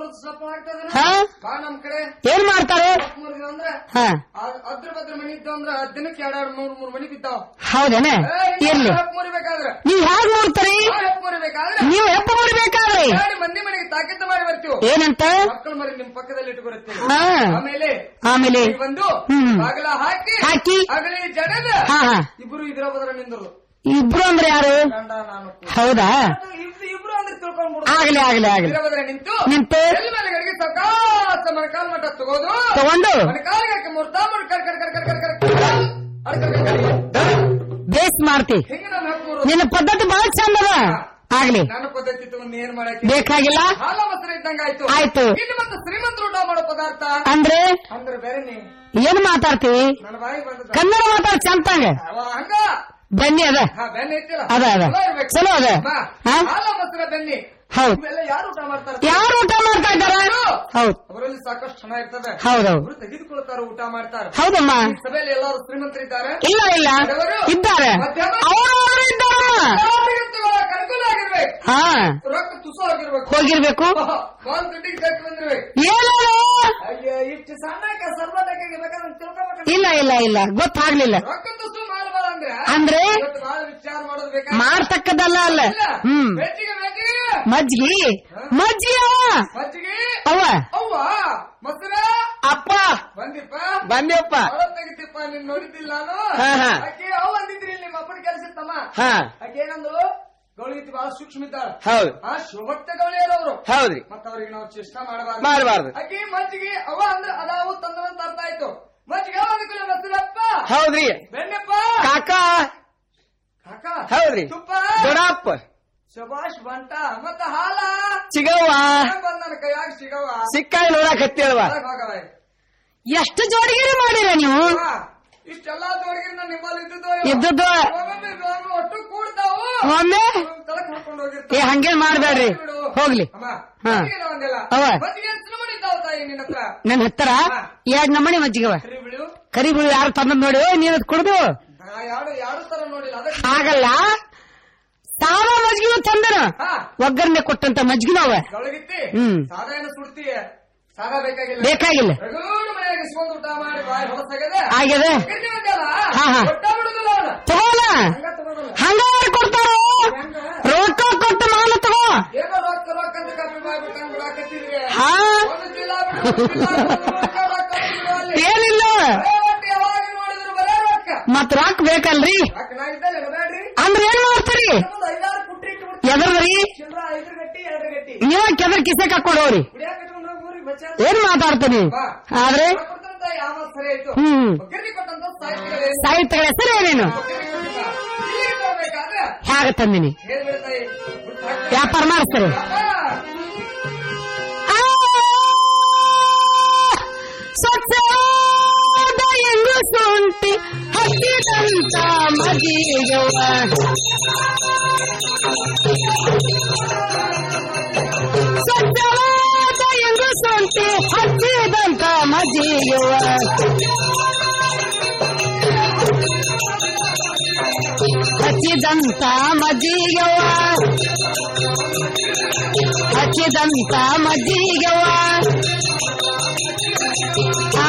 ಹಾ ನಮ್ ಕಡೆ ಏನ್ ಮಾಡ್ತಾರೆ ಮುರಿದ್ವಿ ಅಂದ್ರ ಹಾ ಆ- ಅದ್ರ ಬದ್ರ ಮನಿ ಇದ್ದಾವ ಅಂದ್ರ ದಿನಕ್ಕೆ ಎರಡೆರಡು ಮೂರ್ ಮೂರ್ ಮನಿ ಬಿದ್ದಾವ ಹೌದೇನ ಇರ್ಲಿ ಹೆಪ್ ಮುರಿಬೇಕಾದ್ರ ನೀವ್ ಹ್ಯಾಗ ನೋಡ್ತೀರಿ ಆ ಹೆಪ್ ಮುರಿಬೇಕಾದ್ರೆ ನೀವು ಹೆಪ್ಪ ಮುರಿಬೇಕಾದ್ರೆ ಎರಡು ಮಂದಿ ಮನೆಗೆ ತಾಕೀತು ಮಾಡಿ ಬರ್ತೀವಿ ಏನಂತ ಮಕ್ಕಳು ಮರಿ ನಿಮ್ ಪಕ್ಕದಲ್ಲಿ ಇಟ್ಕೊರುತ್ತೆ ಹಾ. ಆಮೇಲೆ ಆಮೇಲೆ ಇಲ್ಲಿ ಬಂದು ಹ್ಮ್. ಬಾಗಲ ಹಾಕಿ ಹಾಕಿ. ಅಗಲಿ ಜಡದ ಹಾ, ಹಾ. ಇಬ್ರು ಇದ್ರ ಬದ್ರ ನಿಂದ್ರು ಇಬ್ರು ಅಂದ್ರೆ ಯಾರು ಗಂಡ ನಾನು ಹೌದಾ ಇಬ್ರು ಇಬ್ರು ಅಂದ್ರೆ ತಿಳ್ಕೊಂಡ್ಬಿಡು ಆಗ್ಲಿ ಆಗ್ಲಿ ಆಗ್ಲಿ ಇದ್ರ ಬದ್ರ ನಿಂತು ನಿಂತು ಎಲ್ಲಿ ಮೇಲೆ ಗಡಿಗೆ ಸಕಾಸ ಮಣಕಾಲ್ ಮಟ್ಟ ತಗೋದು ತಗೊಂಡು ಮಣಕಾಲಿಗೆ ಹಾಕಿ ಮುರ್ತಾ ಮುರ್ ಕರ್ ಕರ್ ಕರ್ ಕರ್ ಕರ್ ಕರ್ ಕರ್ ಅಡ್ ಕರ್ ಕರ್ ಕರ್. ಬೇಸ್ ಮಾಡ್ತಿ ಹಿಂಗ ನಾನು ಹಕ್ಕು ಮುರ್ದು. ನಿನ್ನ ಪದ್ಧತಿ ಬಹಳ ಚಂದ ಅದ ಆಗ್ಲಿ ನನ್ನ ಪದ್ಧತಿ ತಗೊಂಡು ಏನ್ ಮಾಡಕ್ಕೆ ಬೇಕಾಗಿಲ್ಲ ಹಾಲ ಮೊಸರು ಇದ್ದಂಗ ಆಯ್ತು ಆಯ್ತು. ಇನ್ನು ಮತ್ತೆ ಶ್ರೀಮಂತರು ಊಟ ಮಾಡೋ ಪದಾರ್ಥ ಅಂದ್ರೆ ಅಂದ್ರೆ ಬೇರೆ ನೀ ಏನ್ ಮಾತಾಡ್ತೀವಿ ನನ್ನ ಬಾಯಿ ಬಂದ ಕನ್ನಡ ಮಾತಾಡ್ ಚಂತಂಗ ಹಂಗ ಬನ್ನಿ ಅದ ಹಾ, ಬೆಣ್ಣೆ ಐತಿಲ್ಲ ಅದ, ಅದ. ಚಲೋ ಇರ್ಬೇಕು. ಚಲೋ ಅದ. ಹಾ. ಹಾ? ಹಾಲ ಮೊಸರ ಬೆಣ್ಣೆ ಹೌದ್ ಇವೆಲ್ಲ ಯಾರು ಊಟ ಮಾಡ್ತಾರೆ ಯಾರು ಊಟ ಮಾಡ್ತಾ ಇದ್ದಾರ ಹೌದ್ ಅವರಲ್ಲಿ ಸಾಕಷ್ಟು ಹಣ ಇರ್ತದೆ ಹೌದೌದು ಅವರು ತೆಗೆದುಕೊಳ್ತಾರ ಊಟ ಮಾಡ್ತಾರೆ ಹೌದಮ್ಮ ಈ ಸಭೆಯಲ್ಲಿ ಎಲ್ಲರೂ ಶ್ರೀಮಂತರಿದ್ದಾರೆ ಇಲ್ಲ ಇಲ್ಲ ಬಡವರು? ಇದ್ದಾರೆ ಮಧ್ಯಮ? ಅವರು ಇದ್ದಾರಮ್ಮ ಎಲ್ಲರಿಗೂ ತಗೊಳ್ಳೋಕೆ ಅನುಕೂಲ ಆಗಿರ್ಬೇಕು ಹಾ ರೊಕ್ಕ ತುಸು ಆಗಿರ್ಬೇಕು ಹೋಗಿರ್ಬೇಕು ಕಾಲ್ ದುಡ್ಡಿಗೆ ಕಟ್ಟಿ ಬಂದಿರ್ಬೇಕು ಏನೋ ಅಯ್ಯೋ ಇಷ್ಟು ಸಣ್ಣಕ್ಕೆ ಸರ್ವಟಕ್ಕೆ ಬೇಕಾದ್ರೆ ತಿಳ್ಕೊಬೇಕು ಇಲ್ಲ ಇಲ್ಲ ಇಲ್ಲ ಗೊತ್ತಾಗ್ಲಿಲ್ಲ ರೊಕ್ಕ ತುಸು ಮಾಡಬಾರ ಅಂದ್ರೆ ಅಂದ್ರೆ ಇವತ್ತು ಬಹಳ ವಿಚಾರ ಮಾಡೋದು ಬೇಕಾ ಮಾಡ್ತಕ್ಕದಲ್ಲ ಅಲ್ಲ ಹ್ಮ್ ಬೆಚ್ಚಿಗೆ ಬೆಚ್ಚಿಗೆ ಮಜ್ಗಿ ಮಜ್ಗಿ ಅವ ಮಜ್ಜಿಗೆ ಅವ ಅವ್ವ ಮೊಸರ ಅಪ್ಪ ಬಂದಿಪ್ಪ ಬಂದ್ಯಪ್ಪ ಹೊರ ತೆಗಿತಿಪ್ಪ ನಿನ್ ನೋಡಿದ್ದಿಲ್ಲ ನಾನು ಹಾ, ಹಾ. ಆಕೆ ಅವ್ ಅಂದಿದ್ರಿ ನಿಮ್ಮ ಅಪ್ಪನ ಕೆಲಸ ಇತ್ತಮ್ಮ ಹಾ. ಆಕೆ ಏನಂದು ಗೌಳಿಗಿತ್ತಿ ಬಹಳ ಸೂಕ್ಷ್ಮ ಇದ್ದಾಳ ಹೌದು ಆ ಶೋಭಕ್ತ ಗೌಳಿಯರವರು ಹೌದ್ರಿ ಮತ್ತ ಅವ್ರಿಗೆ ನಾವು ಚೇಷ್ಟ ಮಾಡಬಾರ್ದು ಮಾಡ್ಬಾರ್ದು. ಆಕೆ ಮಜ್ಜಿಗೆ ಅವ ಅಂದ್ರೆ ಅದಾವು ತಂದವಂತ ಅರ್ಥ ಆಯ್ತು ಮಜ್ಜಿಗೆ ಅವ ಅಂದ್ಕೊಳ್ಳಿ ಮೊಸರಪ್ಪ ಹೌದ್ರಿ ಬೆಣ್ಣೆಪ್ಪ ಕಾಕ ಕಾಕ ಹೌದ್ರಿ ತುಪ್ಪ ದೊಡ್ಡಪ್ಪ ಶಬಾಷ್ ಬಂಟ ಮತ್ತ ಹಾಲ ಸಿಗವ್ವ ಹೆಂಗ್ ಬಂದ್ ನನ್ನ ಕೈಯಾಗ ಸಿಗವ ಸಿಕ್ಕಾಗಿ ನೋಡಕತ್ತೇಳವ ಒಳಗ್ ಹೋಗವ. ಎಷ್ಟು ಜೋಡಿಗಿರಿ ಮಾಡಿರ ನೀವು ಅವ್ವ, ಇಷ್ಟೆಲ್ಲಾ ತೋರಿಗಿರಿ ನಾನು ನಿಮ್ಮಲ್ಲಿ ಇದ್ದದ್ದು ಇದ್ದದ್ದು. ಒಮ್ಮೊಮ್ಮೆ ಇವು ಒಟ್ಟು ಕೂಡ್ತಾವು ಒಮ್ಮೆ ತಲಕ್ ಹಾಕೊಂಡು ಏ ಹೋಗಿರ್ತಾವ ಹಂಗೇನ್ ಮಾಡ್ಬೇಡ್ರಿ ಹೋಗ್ಲಿ ಅಮ್ಮ ಹಾ. ಮಜ್ಜಿಗೆ ಒಂದಿಲ್ಲ ಅವ. ಮಜ್ಜಿಗೆ ಎಷ್ಟು ಮಾಡಿದ್ದಾವ ತಾಯಿ ನಿನ್ನ ಹತ್ರ ನನ್ ಹತ್ತಿರ ಎರಡ್ ನಮ್ಮನೆ ಮಜ್ಜಿಗವ ಕರಿ ಬಿಡು ಕರಿ ಬಿಡು ಯಾರು ತಂದ್ ನೋಡಿ ನೀನ್ ಅದ್ ಕುಡ್ದು ನಾ ಯಾರು ಯಾರು ತರ ನೋಡಿಲ್ಲ ಅದಕ್ಕೆ ಆಗಲ್ಲ ಸಾರ ಮಜ್ಗಿನೂ ತಂದನ ಹಾ. ಒಗ್ಗರಣೆ ಕೊಟ್ಟಂತ ಮಜ್ಗಿನವ ಒಳಗಿತ್ತಿ ಹ್ಮ್. ಸಾದಾ ಏನು ಸುಡ್ತೀಯ ಸಾದಾ ಬೇಕಾಗಿಲ್ಲ ಬೇಕಾಗಿಲ್ಲ. ರಗೂಡು ಮನೆಯಾಗ ಇಸ್ಕೊಂಡು ಊಟ ಮಾಡಿ ಬಾಯಿ ಹೊಲಸಾಗದೆ ಆಗ್ಯದ ಗಿರ್ಜಿ ಬಂದ್ಯಲ್ಲ, ಹಾ, ಹಾ. ಒಟ್ಟ ಬಿಡುದಿಲ್ಲ ಅವ್ನ. ತಗೋಲ ಹಂಗ ತಗೋದಲ್ಲ. ಹಂಗ ಯಾರ್ ಕೊಡ್ತಾರ ರೊಕ್ಕ ಕೊಟ್ಟು ಮಾಲ ತಗೋ ಏನೋ ರೊಕ್ಕ ರೊಕ್ಕ ಅಂತ ಕಮ್ಮಿ ಮಾಡ್ಬೇಕಂದ್ ಬಿಡಾಕತ್ತಿದ್ರಿ. ಹಾ ಒಂದು ಚೀಲ ಬಿಡು, ಒಂದು ಚೀಲ ಬಿಡು, ಒಂದು ರೊಕ್ಕ ರೊಕ್ಕ ಬಿಡು ಅಲ್ಲಿ. ಏನಿಲ್ಲ ಬರೇ ಒಟ್ಟು ಯಾವಾಗ ನೋಡಿದ್ರು ಬರೇ ರೊಕ್ಕ. ಮತ್ ರಾಕ್ ಬೇಕಲ್ರಿ ರೊಕ್ಕ ನಾ ಇದ್ದಲ್ಲಿ ಇಡಬೇಡ್ರಿ. ಅಂದ್ರೆ ಏನ್ ಮಾಡ್ತೀರಿ ಒಂದು ಐದಾರು ಪುಟ್ಟಿ ಇಟ್ಬಿಡ್ತೀನಿ. ಎದರ್ದ್ರಿ ಚಿಲ್ರ ಐದು ಗಟ್ಟಿ ಎರಡು ಗಟ್ಟಿ ನೀವ ಕೆದರ್ ಕಿಸೆ ಹಾಕೊಂಡವ್ರಿ ಕುಡಿಯಾಕ ಇಟ್ಕೊಂಡು ಹೋಗಿ ಊರಿಗೆ ಬಚ್ಚ. ಏನ್ ಮಾತಾಡ್ತೀನಿ ಬಾ. ಆದ್ರೆ ರೊಕ್ಕ ಕೊಟ್ಟಂತ ಯಾವ ಸರಿ ಆಯ್ತು ಹ್ಮ್. ಒಗ್ಗರಣೆ ಕೊಟ್ಟಂತ ಸಾಹಿತ್ಯಗಳೇನು? ಸಾಹಿತ್ಯಗಳ ಹೆಸರು ಏನೇನು ಒಗ್ಗರಣೆ ಕೊಟ್ಟಿಲ್ಲ. ಇಲ್ಲಿಗೆ ಬರ್ಬೇಕಾದ್ರೆ ಹೇಗ ತಂದಿನಿ ಹೇಳ್ಬಿಡ್ತಾಯಿ. ಬಿಟ್ಟು ಹಾಕ್ತಾರೆ. ವ್ಯಾಪಾರ ಮಾಡಿಸ್ತಾರೆ ಅಪ್ಪ, ಸ್ವಚ್ಛವಾದ ಎಂಗು ಶುಂಠಿ ಹತ್ತಿದಂತ ಮಜ್ಜಿಗೆವ ಸ್ವಚ್ಛವಾದ ಎಂದು ಸೊಂಟಿ ಹಚ್ಚಿದಂತ ಮಜ್ಜಿಗೆವ ಹಚ್ಚಿದಂತ ಮಜ್ಜಿಗೆವ ಹಚ್ಚಿದಂತ ಮಜ್ಜಿಗೆವ ಆ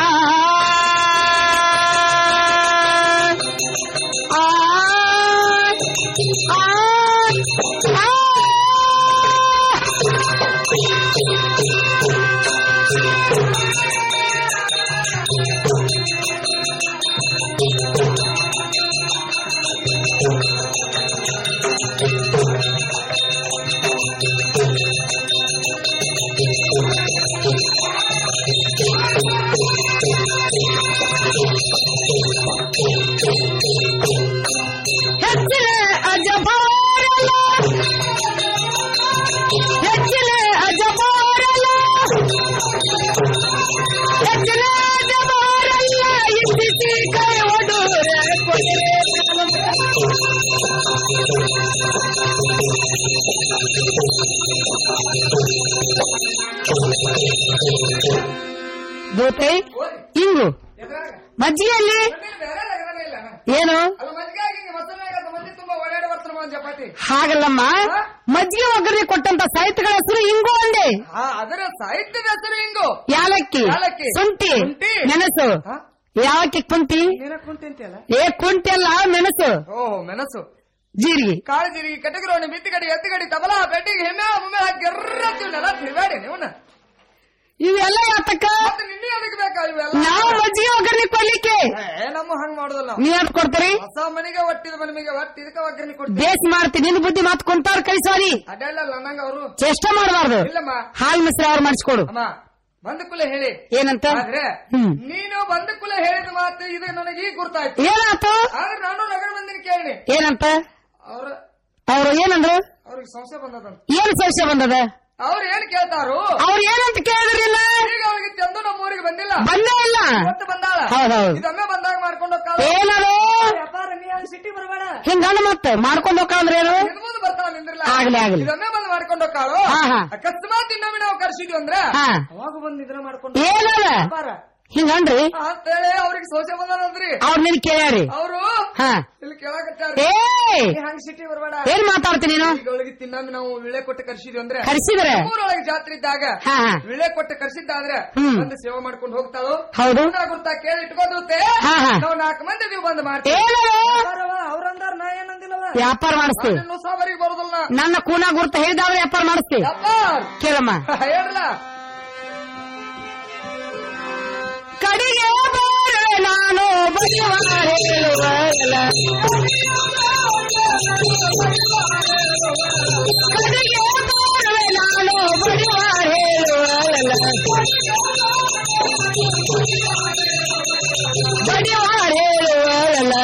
ಆ ಆ ಆ ಹೆಚ್ಚಿನ ಅಜಬಾರಲ ಹೆಚ್ಚಿನ ಅಜಬಾರಲ ಹೆಚ್ಚಿನ ಅಜಬಾರಲ್ಲ ಇದ್ದಿಸಿ ಕೈ ಒಡೂರ ದೋತೆ ಹಿಂಗು ಮಜ್ಜಿಗೆಯಲ್ಲಿ ಏನು ಅಲ್ಲ ಮಜ್ಜಿಗೆ ಆಗಿ ಮೊಸರನ್ನ ಆಗತ್ತೆ, ಮಂದಿ ತುಂಬಾ ಓಡಾಡಿ ಬರ್ತಾರೆ ಮಂದಿ ಚಪಾತಿ ಹಾಗಲ್ಲಮ್ಮ ಮಜ್ಜಿಗೆ ಒಗ್ಗರಣೆ ಕೊಟ್ಟಂತ ಸಾಹಿತ್ಯಗಳ ಹೆಸರು ಹಿಂಗು ಅಂದೆ ಹಾ ಅದರ ಸಾಹಿತ್ಯದ ಹೆಸರು ಹಿಂಗು ಯಾಲಕ್ಕಿ ಯಾಲಕ್ಕಿ. ಶುಂಠಿ ಶುಂಠಿ. ಮೆಣಸು ಯಾವಕ್ಕೆ ಕುಂಟಿ ಏನ ಕುಂಟಿ ಅಂತೆಲ್ಲ ಏ ಕುಂಟಿ ಅಲ್ಲ ಮೆಣಸು ಓಹೋ ಮೆಣಸು ಜೀರಿಗೆ ಕಾಳು ಜೀರಿಗೆ ಕಟಗರೋಣಿ ಬಿತ್ತಿಗಡಿ ಎತ್ತಿಗಡಿ ತಬಲ ಬೆಟ್ಟಿಗೆ ಹೆಮ್ಮೆ ಮುಮ್ಮೆ ಹಾಕಿ ಎರ್ರತ್ತೀವನ್ನೆಲ್ಲ ತಿರುಗಾಡಿ ನೀವನ್ನ ಇವೆಲ್ಲ ಯಾತಕ್ಕ ಮತ್ತೆ ನಿನ್ನೆ ಅದಕ್ಕೆ ಬೇಕಾ ಇವೆಲ್ಲ ನಾವು ಮಜ್ಜಿಗೆ ಒಗ್ಗರಣೆ ಕೊಡ್ಲಿಕ್ಕೆ ಏ ನಮ್ಮ ಹಂಗ್ ಮಾಡೋದಲ್ಲ ನೀವ್ ಯಾವ್ದು ಕೊಡ್ತೀರಿ ಹೊಸ ಮನೆಗೆ ಒಟ್ಟಿದ ಮನೆಗೆ ಒಟ್ಟು ಇದಕ್ಕೆ ಒಗ್ಗರಣೆ ಕೊಡ್ತೀವಿ ಬೇಸ್ ಮಾಡ್ತೀನಿ ನಿನ್ ಬುದ್ಧಿ ಮಾತು ಕುಂತಾರ ಕೈ ಸಾರಿ ಅಡ್ಡಲ್ಲ ನಂಗ ಅವರು ಚೇಷ್ಟ ಮಾಡಬಾರ್ದು ಇಲ್ಲಮ್ಮ ಹಾಲ್ ಮಿಶ್ರ ಅವ್ರು ಮಾಡಿಸ್ಕೊಡು ಅಮ್ಮ ಬಂದ ಕುಲ ಹೇಳಿ ಏನಂತ ಆದ್ರೆ ಹ್ಮ್ ನೀನು ಬಂದ ಕುಲ ಹೇಳಿದ ಮಾತು ಇದು ನನಗೆ ಈಗ ಗುರ್ತಾಯ್ತು ಏನಾತು ಆದ್ರೆ ನಾನು ನಗರ ಮಂದಿನ ಕೇಳಿ ಏನಂತ ಅವ್ರ ಅವ್ರು ಏನಂದ್ರು ಅವ್ರಿಗೆ ಸಂಶಯ ಬಂದದಂತ ಏನ್ ಸಂಶಯ ಬಂದದ ಅವ್ರು ಏನ್ ಕೇಳ್ತಾರು ಅವ್ರು ಏನಂತ ಕೇಳಿದ್ರಿಲ್ಲ ಈಗ ಅವ್ರಿಗೆ ಚಂದು ನಮ್ಮ ಊರಿಗೆ ಬಂದಿಲ್ಲ ಬಂದೇ ಇಲ್ಲ ಇವತ್ತು ಬಂದಾಳ ಹೌದೌದು. ಇದೊಮ್ಮೆ ಬಂದಾಗ ಮಾಡ್ಕೊಂಡು ಏನದು ವ್ಯಾಪಾರ ನೀ ಅಲ್ಲಿ ಸಿಟಿ ಬರಬೇಡ ಹಿಂಗಣ್ಣ ಮತ್ತೆ ಮಾಡ್ಕೊಂಡು ಹೋಗ್ಕಂದ್ರೆ ಏನು ಮುಂದೆ ಬರ್ತಾವ ನಿಂದ್ರಲ್ಲ ಆಗ್ಲಿ, ಆಗ್ಲಿ. ಇದೊಮ್ಮೆ ಬಂದು ಮಾಡ್ಕೊಂಡು ಹೋಗ್ತಾಳು ಹಾ, ಹಾ. ಅಕಸ್ಮಾತ್ ಇನ್ನೊಮ್ಮೆ ನಾವು ಕರ್ಸಿದ್ವಿ ಅಂದ್ರೆ ಹಾ. ಅವಾಗ ಬಂದು ಇದ್ರ ಮಾಡ್ಕೊಂಡು ಏನದ ವ್ಯಾಪಾರ ಹಿಂಗನ್ರಿ ಅಂತೇಳಿ ಅವ್ರಿಗೆ ಸೋಸೆ ಬಂದಾರಂದ್ರಿ ಅವ್ರ ನಿನ್ ಕೇಳ್ಯಾರಿ ಅವರು ಹಾ ಇಲ್ಲಿ ಕೇಳಾಕತ್ತಾರ ಏಯ್! ಹಂಗ ಸಿಟಿ ಬರಬೇಡ ಏನ್ ಮಾತಾಡ್ತಿ ನೀನು ಈಗ ಅವಳಿಗೆ ತಿನ್ನೊಮ್ಮೆ ನಾವು ವಿಳೆ ಕೊಟ್ಟು ಕರ್ಸಿದ್ವಿ ಅಂದ್ರೆ ಕರ್ಸಿದ್ರೆ? ಊರೊಳಗೆ ಜಾತ್ರೆ ಇದ್ದಾಗ ಹಾ, ಹಾ. ವಿಳೆ ಕೊಟ್ಟು ಕರ್ಸಿದ್ದಾದ್ರೆ ಹ್ಮ್. ಬಂದು ಸೇವೆ ಮಾಡ್ಕೊಂಡು ಹೋಗ್ತಾಳು ಹೌದು. ಗುರ್ತಾ ಕೇಳಿ ಇಟ್ಕೊಂಡಿರುತ್ತೆ ಹಾ, ಹಾ. ನಾವು ನಾಲ್ಕು ಮಂದಿ ನೀವು ಬಂದು ಮಾಡ್ತೀವಿ ಏನದು? ಅವ್ರಂದಾರ ನಾ ಏನಂದಿಲ್ಲವ ವ್ಯಾಪಾರ ಮಾಡಿಸ್ತೀವಿ ಇನ್ನು ಸಾಬರಿಗೆ ಬರೋದಲ್ಲ ನನ್ನ ಕೂನ ಗುರ್ತ ಹೇಳಿದಾದ್ರೆ ವ್ಯಾಪಾರ ಮಾಡಿಸ್ತೀವಿ ವ್ಯಾಪಾರ ಕೇಳಮ್ಮ ಹೇಳ್ರಲ್ಲ ಕಡೆಗೆ ಬಾರೆ ನಾನು ಬಸವಾರ ಹೇಳುವಲ್ಲ ಕಡೆಗೆ ಬಾರೆ ನಾನು ಬಡಿವಾರ ಹೇಳುವಲ್ಲ ಬಡಿವಾರ ಹೇಳುವಲ್ಲ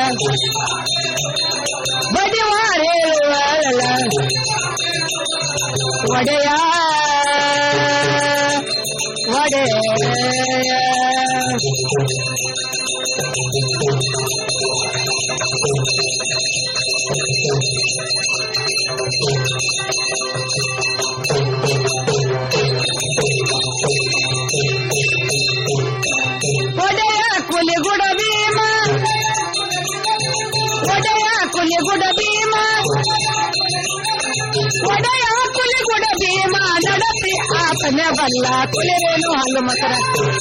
ಬಡಿವಾರ ಹೇಳುವಲ್ಲ ಒಡೆಯ ಒಡೆಯ ಒಡೆಯ ಕುಲಿಗುಡ ಭೀಮ ಒಡೆಯ ಕುಲಿಗುಡ ಭೀಮ ಒಡೆಯ ಕುಲಿಗುಡ ಭೀಮ ನಡತಿ ಆತನ ಬಲ್ಲ ಕುಲಿರೇನು ಹಲ್ಲು ಮಕರ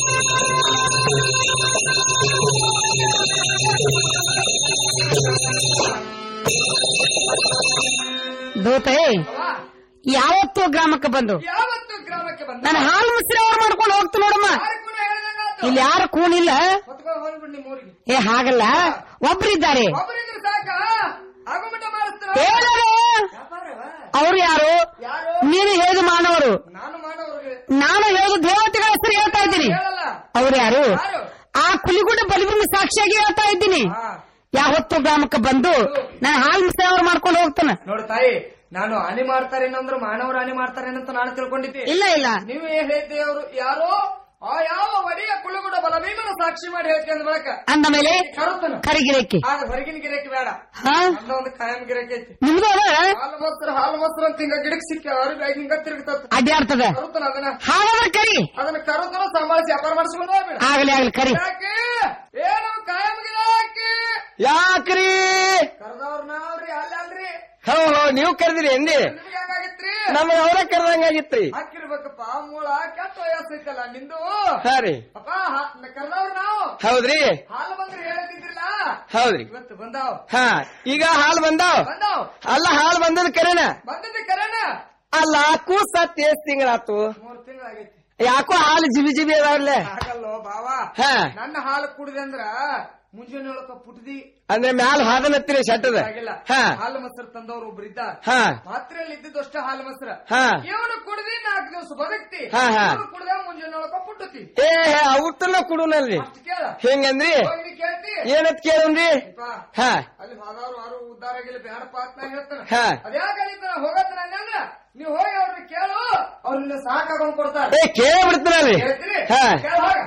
ದೂತೆ ಯಾವತ್ತೂ ಗ್ರಾಮಕ್ಕೆ ಬಂದು ಯಾವತ್ತು ಗ್ರಾಮಕ್ಕೆ ಬಂದ ನಾನು ಹಾಲು ಮುಸ್ರಿ ಅವ್ರು ಮಾಡ್ಕೊಂಡು ಹೋಗ್ತು ನೋಡಮ್ಮ ಇಲ್ಲಿ ಯಾರು ಕೂಣಿಲ್ಲ ಹೊತ್ಕೊಂಡು ಹೋಗ್ಬಿಡ್ ನಿಮ್ಮ ಊರಿಗೆ ಏ ಹಾಗಲ್ಲ ಒಬ್ರಿದ್ದಾರೆ ಒಬ್ಬರಿದ್ರೆ ಸಾಕ ಆಗುಮಟ ಮಾಡಿಸ್ತಾರ ಏನದು ಅವ್ರು ಯಾರು ಯಾರು ನೀನು ಹೇಳಿದ ಮಾನವರು ನಾನು ಮಾಡೋರಿಗೆ ನಾನು ಹೇಳಿದ ದೇವತೆಗಳ ಹೆಸರು ಹೇಳ್ತಾ ಇದ್ದೀನಿ ಹೇಳಲ್ಲ ಅವ್ರು ಯಾರು ಯಾರು? ಆ ಕುಲಿಗುಡ್ಡ ಬಲಿಬ್ರನ್ನ ಸಾಕ್ಷಿಯಾಗಿ ಹೇಳ್ತಾ ಇದ್ದೀನಿ ಯಾವತ್ತು ಗ್ರಾಮಕ್ಕೆ ಬಂದು ನಾನು ಹಾಲು ಮುಸ್ರಿ ಅವ್ರು ಮಾಡ್ಕೊಂಡು ಹೋಗ್ತಾನೆ ನೋಡು ತಾಯಿ ನಾನು ಹಾನಿ ಮಾಡ್ತಾರೇನಂದ್ರು ಮಾನವರು ಹಾನಿ ಮಾಡ್ತಾರೇನಂತ ನಾನು ತಿಳ್ಕೊಂಡಿದ್ದೆ ಇಲ್ಲ ಇಲ್ಲ ನೀವು ಏನ್ ಹೇಳ್ತೀವಿ ಅವರು ಯಾರೋ ಆ ಯಾವ ಒಡೆಯ ಕುಳುಗುಡ ಬಲಭೀಮನ ಸಾಕ್ಷಿ ಮಾಡಿ ಹೇಳ್ಕೊಂಡ್ ಬಳಕ ಅಂದ ಮೇಲೆ ಕರುತನ ಕರಿಗಿರಕ್ಕೆ ಆಗ ಹೊರಗಿನ ಗಿರಕ್ಕೆ ಬೇಡ ಹಾ ಅಂದ ಒಂದು ಕಾಯಂ ಗಿರಕ್ಕೆ ಐತಿ ನಿಮ್ದು ಅದ ಹಾಲು ಮೊಸರು ಹಾಲು ಮೊಸರು ಅಂತ ಹಿಂಗ ಗಿಡಕ್ ಸಿಕ್ಕ ಅವ್ರಿಗೆ ಹಿಂಗ ತಿರುಗ್ತದ ಅಡ್ಡಾಡ್ತದ ಕರುತನ ಅದನ್ನ ಹಾಗಾದ್ರೆ ಕರಿ ಅದನ್ನ ಕರುತನ ಸಂಭಾಳಿಸಿ ವ್ಯಾಪಾರ ಮಾಡಿಸ್ಕೊಂಡು ಹೋಗ್ಬೇಡ ಆಗ್ಲಿ ಆಗ್ಲಿ ಕರಿ ಯಾಕೆ ಏನು ಕಾಯಂ ಗಿರಾಕಿ ಯಾಕ್ರಿ ಕರೆದವ್ರ ನಾವ್ರಿ ಅಲ್ಲ ಅಲ್ರಿ ಹೋ ಹೋ ನೀವು ಕರೆದಿರಿ ಎಂದಿ ನಿಮ್ಗೆ ಹೆಂಗಾಗಿತ್ರಿ ನಮ್ಮ ಅವರ ಕರೆದಂಗಾಗಿತ್ರಿ ಹಾಕಿರ್ಬೇಕಪ್ಪ ಮೂಳ ಕೆಟ್ಟ ವಯಸ್ಸೈತಲ್ಲ ನಿಂದು ಹಾ ರೀ ಅಪ್ಪ ಕರೆದವ್ರ ನಾವು ಹೌದ್ರಿ ಹಾಲು ಬಂದ್ರೆ ಹೇಳ್ತಿದ್ರಲ್ಲ ಹೌದ್ರಿ ಇವತ್ತು ಬಂದಾವ್ ಹಾ ಈಗ ಹಾಲು ಬಂದಾವ್ ಬಂದಾವ್ ಅಲ್ಲ ಹಾಲು ಬಂದದ ಕರೆನ ಬಂದದ್ದು ಕರೆನ ಅಲ್ಲ ಕೂಸತ್ ಎಷ್ಟ್ ತಿಂಗಳಾತು ಮೂರ್ ತಿಂಗಳಾಗೈತಿ ಯಾಕೋ ಹಾಲು ಜಿಬಿ ಜಿಬಿ ಅದಾವ್ರಲ್ಲೇ ಆಗಲ್ಲೋ ಬಾವ ಹಾ ನನ್ನ ಹಾಲು ಕುಡಿದೆ ಅಂದ್ರ ಮುಂಜಾನೆ ಒಳಕ ಪುಟ್ದಿ ಅಂದ್ರೆ ಮ್ಯಾಲ ಹಾದನತ್ತಿರಿ ಶೆಟ್ಟದ ಆಗಿಲ್ಲ ಹಾ ಹಾಲು ಮೊಸರು ತಂದವ್ರು ಒಬ್ರು ಇದ್ದಾರೆ ಹಾ ಪಾತ್ರೆಯಲ್ಲಿ ಇದ್ದಿದ್ದು ಅಷ್ಟೇ ಹಾಲು ಮೊಸರು ಹಾ ಇವನು ಕುಡ್ದಿ ನಾಲ್ಕು ದಿವಸ ಬದುಕ್ತಿ ಹಾ, ಹಾ. ಇವ್ನು ಕುಡ್ದ ಮುಂಜಾನೆ ಒಳಕ ಪುಟ್ಟತಿ ಏ ಅವ್ರತನ ಕುಡುನಲ್ರಿ ಕೇಳ ಹೆಂಗಂದ್ರಿ ಹೋಗಿ ಕೇಳ್ತಿ ಏನತ್ ಕೇಳನ್ರಿ ಹಾ ಅಲ್ಲಿ ಹೋದವ್ರು ಯಾರು ಉದ್ದಾರ ಆಗಿಲ್ಲ ಬೇಡಪ್ಪ ಅಂತ ನಾ ಹೇಳ್ತಾನೆ ಹಾ. ಅದ್ಯಾಕಲಿತ ಹೋಗತ್ತ ಅಂದ್ರ ನೀವು ಹೋಗಿ ಅವ್ರನ್ನ ಕೇಳು ಅವ್ರನ್ನ ಸಾಕಾಗೊಂಡ್ ಕೊಡ್ತಾರೆ ಏ ಕೇಳ್ಬಿಡ್ತೀನಲ್ರಿ ಹೇಳ್ತೀರಿ ಹಾ ಕೇಳ ಹೋಗ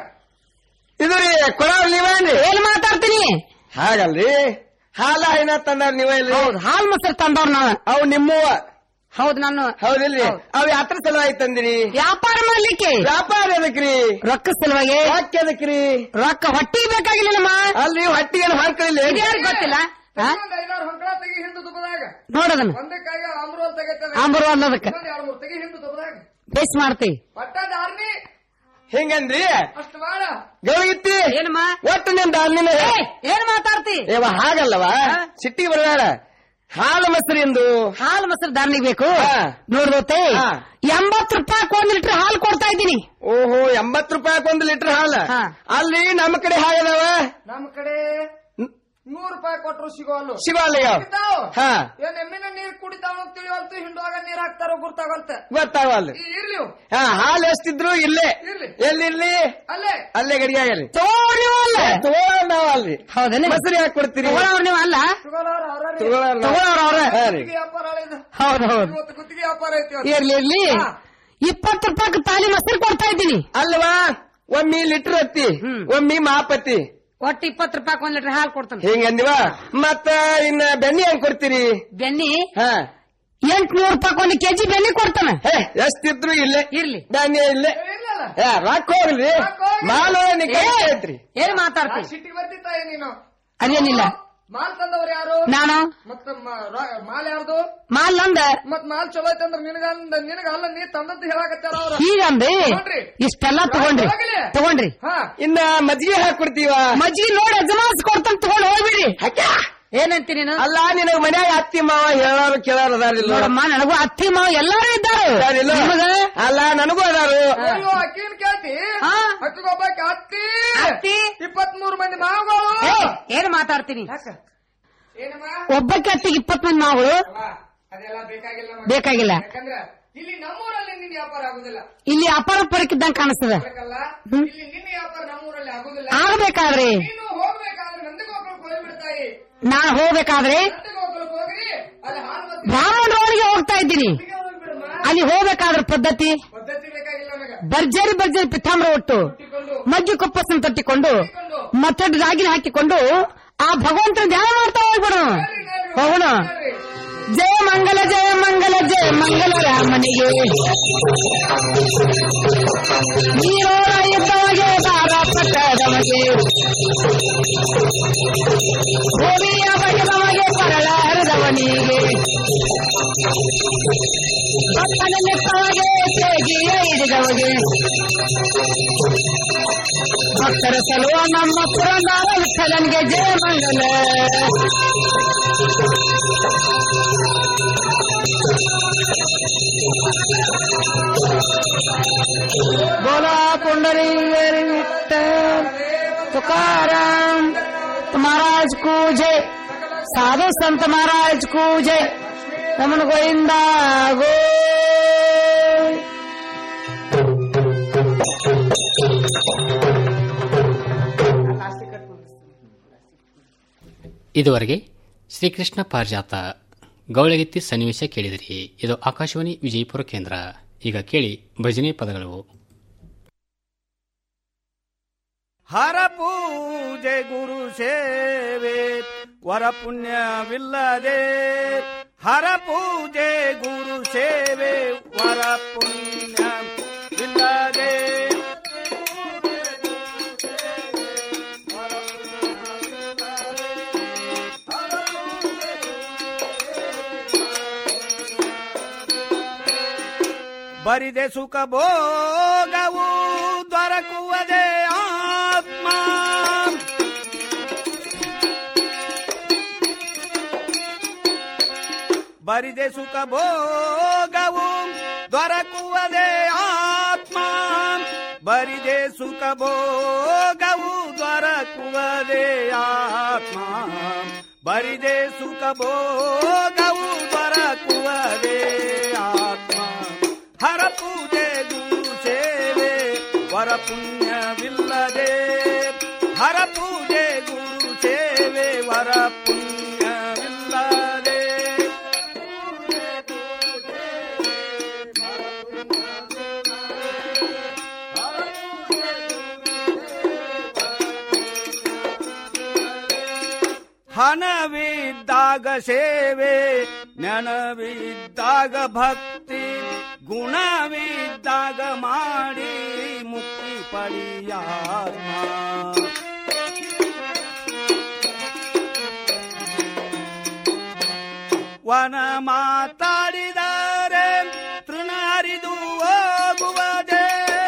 ಇದು ರೀ ಕೊಡವ್ರ ನೀವೇನ್ರಿ ಏನ್ ಮಾತಾಡ್ತೀನಿ ಹಾಗಲ್ರಿ ಹಾಲ ಏನ ತಂದಾರ ನೀವ ಇಲ್ರಿ ಹೌದ್ ಹಾಲ್ ಮೊಸರು ತಂದವ್ರ ನಾವ್ ಅವು ನಿಮ್ಮವ ಹೌದ್ ನಾನು ಹೌದಿಲ್ರಿ ಅವ್ ಯಾತ್ರ ಸಲುವಾಗಿ ತಂದಿರಿ ವ್ಯಾಪಾರ ಮಾಡ್ಲಿಕ್ಕೆ ವ್ಯಾಪಾರ ಎದಕ್ರಿ ರೊಕ್ಕ ಸಲುವಾಗಿ ಯಾಕೆ ಎದಕ್ರಿ ರೊಕ್ಕ ಹೊಟ್ಟಿ ಬೇಕಾಗಿಲ್ಲಮ್ಮ ಅಲ್ರಿ ಹೊಟ್ಟಿಗೆ ಹಾಕ್ಲಿಲ್ಲ ಇದ್ಯಾರಿಗ್ ಗೊತ್ತಿಲ್ಲ ಹಾ? ಒಂದ್ ಐದಾರು ಹೊಂಕಳ ತೆಗಿ ಹಿಂದು ತುಪ್ಪದಾಗ ನೋಡದನ್ನ ಒಂದಕ್ಕಾಗಿ ಅಮೃತ ತೆಗಿತದೆ ಆಂಬರು ಅನ್ನೋದಕ್ಕ ಇನ್ನೊಂದ್ ಎರಡ್ ಮೂರ್ ತೆಗಿ ಹಿಂದು ತುಪ್ಪದಾಗ ಬೇಸ್ ಮಾಡ್ತೀವಿ ಪಟ್ಟದ ಆರ್ಮಿ ಹೆಂಗಂದ್ರಿ ಅಷ್ಟು ಮಾಡ ಗೌಗಿತ್ತಿ ಏನಮ್ಮ ಒಟ್ಟು ನಿನ್ ದಾರ್ನಿನ ಏ, ಏನ್ ಮಾತಾಡ್ತಿ ಏವ ಹಾಗಲ್ಲವ ಸಿಟ್ಟಿಗೆ ಬರಬೇಡ ಹಾಲು ಮೊಸರಿಂದು ಹಾಲು ಮೊಸರು ದಾರ್ನಿಗ್ ಬೇಕು ಹಾ. ನೋಡ್ದೋತೆ ಹಾ. ಎಂಬತ್ತು ರೂಪಾಯಿ ಒಂದ್ ಲೀಟರ್ ಹಾಲು ಕೊಡ್ತಾ ಇದ್ದೀನಿ ಓಹೋ ಎಂಬತ್ ರೂಪಾಯಿ ಒಂದು ಲೀಟರ್ ಹಾಲು ಹಾ. ಅಲ್ಲಿ ನಮ್ಮ ಕಡೆ ಹಾಗದವ ನಮ್ಮ ಕಡೆ ನೂರ್ ರೂಪಾಯಿ ಕೊಟ್ರು ಸಿಗೋಲ್ಲು ಸಿಗೋಲ್ಲ ಯಾವ ಸಿಗ್ತಾವ್? ಹಾ ಏನ್ ಎಮ್ಮಿನ ನೀರ್ ಕುಡಿತಾವ ಅಂತ ತಿಳಿವಲ್ತು ಹಿಂಡುವಾಗ ನೀರ್ ಹಾಕ್ತಾರೋ ಗುರ್ತಾಗಂತ ಗೊತ್ತಾವಲ್ಲ ಈ ಇರ್ಲಿ ಇವು. ಹಾ ಹಾಲು ಎಷ್ಟಿದ್ರು ಇಲ್ಲೇ ಇರ್ಲಿ. ಎಲ್ಲಿರ್ಲಿ ಅಲ್ಲೇ ಅಲ್ಲೇ ಗಡಿಯಾಗಲಿ ತೋರಿವಲ್ಲ ತಗೊಳ್ಳೋರ್ ನಾವಲ್ರಿ ಹೌದೇನೆ ಮೊಸರು ಯಾಕೆ ಕೊಡ್ತೀರಿ ತಗೊಳ್ಳೋರು ನೀವು ಅಲ್ಲ ತಗೊಳ್ಳೋರು ಅವ್ರೇ. ತಗೊಳ್ಳೋರ್ ನಾವ್. ತಗೊಳ್ಳೋರು ಅವ್ರೇ. ಹಾ ರೀ. ಗುತ್ತಿಗೆ ವ್ಯಾಪಾರ ಹಳೇದು. ಹೌದ್ ಹೌದ್ ಇವತ್ತು ಗುತ್ತಿಗೆ ವ್ಯಾಪಾರ ಐತಿ ಇವತ್ತು. ಇರ್ಲಿ ಇರ್ಲಿ ಹಾ. ಇಪ್ಪತ್ತು ರೂಪಾಯಿ ತಾಲಿ ಮೊಸರು ಕೊಡ್ತಾ ಇದ್ದೀನಿ ಅಲ್ವಾ ಒಮ್ಮಿ ಲೀಟರ್ ಹತ್ತಿ ಒಮ್ಮಿ ಮಾಪತ್ತಿ ಒಟ್ಟು ಇಪ್ಪತ್ತು ರೂಪಾಯಿ ಒಂದ್ ಲೀಟರ್ ಹಾಲು ಕೊಡ್ತಾನೆ ಹಿಂಗಂದಿವ ಮತ್ತ ಇನ್ನ ಬೆಣ್ಣಿ ಹೆಂಗ್ ಕೊಡ್ತೀರಿ ಬೆನ್ನಿ ಹಾ ಎಂಟ್ನೂರು ರೂಪಾಯಿ ಒಂದು ಕೆಜಿ ಬೆನ್ನಿ ಕೊಡ್ತಾನೆ ಹೇ ಎಷ್ಟಿದ್ರು ಇಲ್ಲೇ ಇರ್ಲಿ ಧಾನ್ಯ ಇಲ್ಲೇ ಇರ್ಲಲ್ಲ. ಏ ರಾಕ್ ಹೋಗ್ಲಿ ರಾಕ್ ಹೋಗ್ಲಿ. ಮಾಲು ಏ, ಐತ್ರಿ ಏನ್ ಮಾತಾಡ್ತಿ ಸಿಟ್ಟಿಗೆ ಬರ್ತಿತ್ತಾಯ ನೀನು ಅದೇನಿಲ್ಲ ಮಾಲ್ ತಂದವ್ರು ಯಾರು ನಾನು ಮತ್ತ ಮ- ರ- ಮಾಲ್ ಯಾರ್ದು ಮಾಲ್ ನಂದ ಮತ್ ಮಾಲ್ ಚಲೋ ಐತೆ ಅಂದ್ರೆ ನಿನಗ ಅಂದ ನಿನಗ ಅಲ್ಲ ನೀ ತಂದದ್ದು ಹೇಳಕತ್ತಾರ ಅವ್ರ ಹೀಗಂದ್ರಿ ತಗೊಂಡ್ರಿ. ಇಷ್ಟೆಲ್ಲ ತಗೊಂಡ್ರಿ ಹೋಗ್ಲಿ. ತಗೊಂಡ್ರಿ ಹಾ ಇನ್ನ ಮಜ್ಜಿಗೆ ಹಾಕೊಡ್ತೀವ ಮಜ್ಜಿಗೆ ನೋಡಿ ಯಜಮಾನ್ಸ್ ಕೊಡ್ತಾನೆ ತಗೊಂಡ್ ಹೋಗ್ಬಿಡಿ ಏನಂತಿ ನೀನು ಅಲ್ಲ ನಿನಗ ಮನ್ಯಾಗ ಅತ್ತಿ ಮಾವ ಹೇಳೋರು ಕೇಳೋರು ಅದಾರಿಲ್ಲ ನೋಡಮ್ಮ ನನಗೂ ಅತ್ತಿ ಮಾವ ಎಲ್ಲಾರು ಇದ್ದಾರೆ ಅದಾರಿಲ್ಲ? ನಿಮಗ ಅಲ್ಲ ನನಗೂ ಅದಾರು ಅಯ್ಯೋ ಅಕ್ಕಿನ ಕೇಳ್ತಿ ಹಾ. ಅಕ್ಕಿಗೊಬ್ಬಾಕಿ ಅತ್ತಿ ಅತ್ತಿ? ಇಪ್ಪತ್ ಮೂರು ಮಂದಿ ಮಾವುಗಳು ಏ, ಏನ್ ಮಾತಾಡ್ತೀನಿ ಏನಮ್ಮ ಒಬ್ಬಕ್ಕೆ ಅತ್ತಿಗೆ ಇಪ್ಪತ್ ಮಂದಿ ಮಾವುಗಳು ಅವ್ವ, ಅದೆಲ್ಲ ಬೇಕಾಗಿಲ್ಲ ನಮಗೆ. ಬೇಕಾಗಿಲ್ಲ ಯಾಕಂದ್ರೆ ಇಲ್ಲಿ ನಮ್ಮೂರಲ್ಲಿ ನಿನ್ನ ವ್ಯಾಪಾರ ಆಗುದಿಲ್ಲ ಇಲ್ಲಿ ಅಪಾರ ಪರಕ್ಕಿದ್ದಂಗ ಕಾಣಿಸ್ತದ ಅದಕ್ಕಲ್ಲ ಇಲ್ಲಿ ನಿನ್ನ ವ್ಯಾಪಾರ ನಮ್ಮೂರಲ್ಲಿ ಆಗುದಿಲ್ಲ ಆಗ್ಬೇಕಾದ್ರಿ ನೀನು ಹೋಗ್ಬೇಕಾದ್ರೆ ನಂದಗೋಕುಲಕ್ಕೆ ಹೋಗ್ಬಿಡ್ತಾಯಿ ನಾನ್ ಹೋಗ್ಬೇಕಾದ್ರೆ ನಂದಗೋಕುಲಕ್ಕೆ ಹೋಗ್ರಿ ಅಲ್ಲಿ ಹಾಲು ಮತ್ತೆ ಬ್ರಾಹ್ಮಣರೊಳಗೆ ಹೋಗ್ತಾ ಇದ್ದೀನಿ ಅಲ್ಲಿ ಹೋಗ್ಬೇಕಾದ್ರ ಪದ್ಧತಿ ಪದ್ಧತಿ ಬೇಕಾಗಿಲ್ಲ ನನಗೆ ಭರ್ಜರಿ ಭರ್ಜರಿ ಪಿತಾಂಬ್ರ ಒಟ್ಟು ಮಜ್ಜಿ ಕೊಪ್ಪಸನ ತಟ್ಟಿಕೊಂಡು ಮತ್ತೆ ರಾಗಿನ ಹಾಕಿಕೊಂಡು ಆ ಭಗವಂತನ ಧ್ಯಾನ ಮಾಡ್ತಾ ಹೋಗ್ಬಿಡೋಣ ಹೋಗೋಣ ಜಯ ಮಂಗಲ ಜಯ ಮಂಗಲ ಜಯ ಮಂಗಲ ರಾಮನಿಗೆ ನೀರೋರ ಇದ್ದವಗೆ ಬಾರ ಪಟ್ಟದವಗೆ ಭೂಮಿಯ ಬಗೆದವಗೆ ಪರಳ ಹರಿದವನಿಗೆ ಭಕ್ತನೆತ್ತವಗೆ ತೇಗಿಯ ಹಿಡಿದವಗೆ ಭಕ್ತರ ಸಲುವ ನಮ್ಮ ಪುರಂದಾರ ವಿಠಲನ್ಗೆ ಜಯ ಮಂಗಲ बोला पुंडरी विठ्ठल तुकाराम महाराज को जय साधु संत महाराज को जय रमन गोविंदा गो ಇದುವರೆಗೆ ಶ್ರೀಕೃಷ್ಣ ಪಾರಿಜಾತ ಗೌಳಗಿತ್ತಿ ಸನ್ನಿವೇಶ ಕೇಳಿದಿರಿ ಇದು ಆಕಾಶವಾಣಿ ವಿಜಯಪುರ ಕೇಂದ್ರ ಈಗ ಕೇಳಿ ಭಜನೆ ಪದಗಳು ಹರ ಪೂಜೆ ಗುರು ಸೇವೆ ವರ ಪುಣ್ಯವಿಲ್ಲದೆ ಹರ ಪೂಜೆ ಗುರು ಸೇವೆ ವರ ಪುಣ್ಯವಿಲ್ಲದೆ ಬರಿದೆ ಸುಖ ಭೋಗವು ದೊರಕುವುದೇ ಆತ್ಮ ಬರಿದೆ ಸುಖ ಭೋಗವು ದೊರಕುವುದೇ ಆತ್ಮ ಬರಿದೆ ಸುಖ ಭೋಗವು ದೊರಕುವುದೇ ಆತ್ಮ ಬರಿದೆ ಸುಖ ಭೋಗವು ದೊರಕುವುದೇ ಆತ್ಮ ಹರ ಪೂಜೆ ಗುರು ಸೇವೆ ವರ ಪುಣ್ಯವಿಲ್ಲದೆ ಹರ ಪೂಜೆ ಗುರು ಸೇವೆ ವರ ಪುಣ್ಯವಿಲ್ಲದೆ ಹಣವಿದ್ದಾಗ ಸೇವೆ ನೆನವಿದ್ದಾಗ ಭಕ್ತಿ ಗುಣವಿದ್ದಾಗ ಮಾಡಿ ಮುಕ್ತಿ ಪಡಿಯಾತ್ಮ ವನ ಮಾತಾಡಿದರೆ ತೃಣ ಹರಿದು ಹೋಗುವುದೇ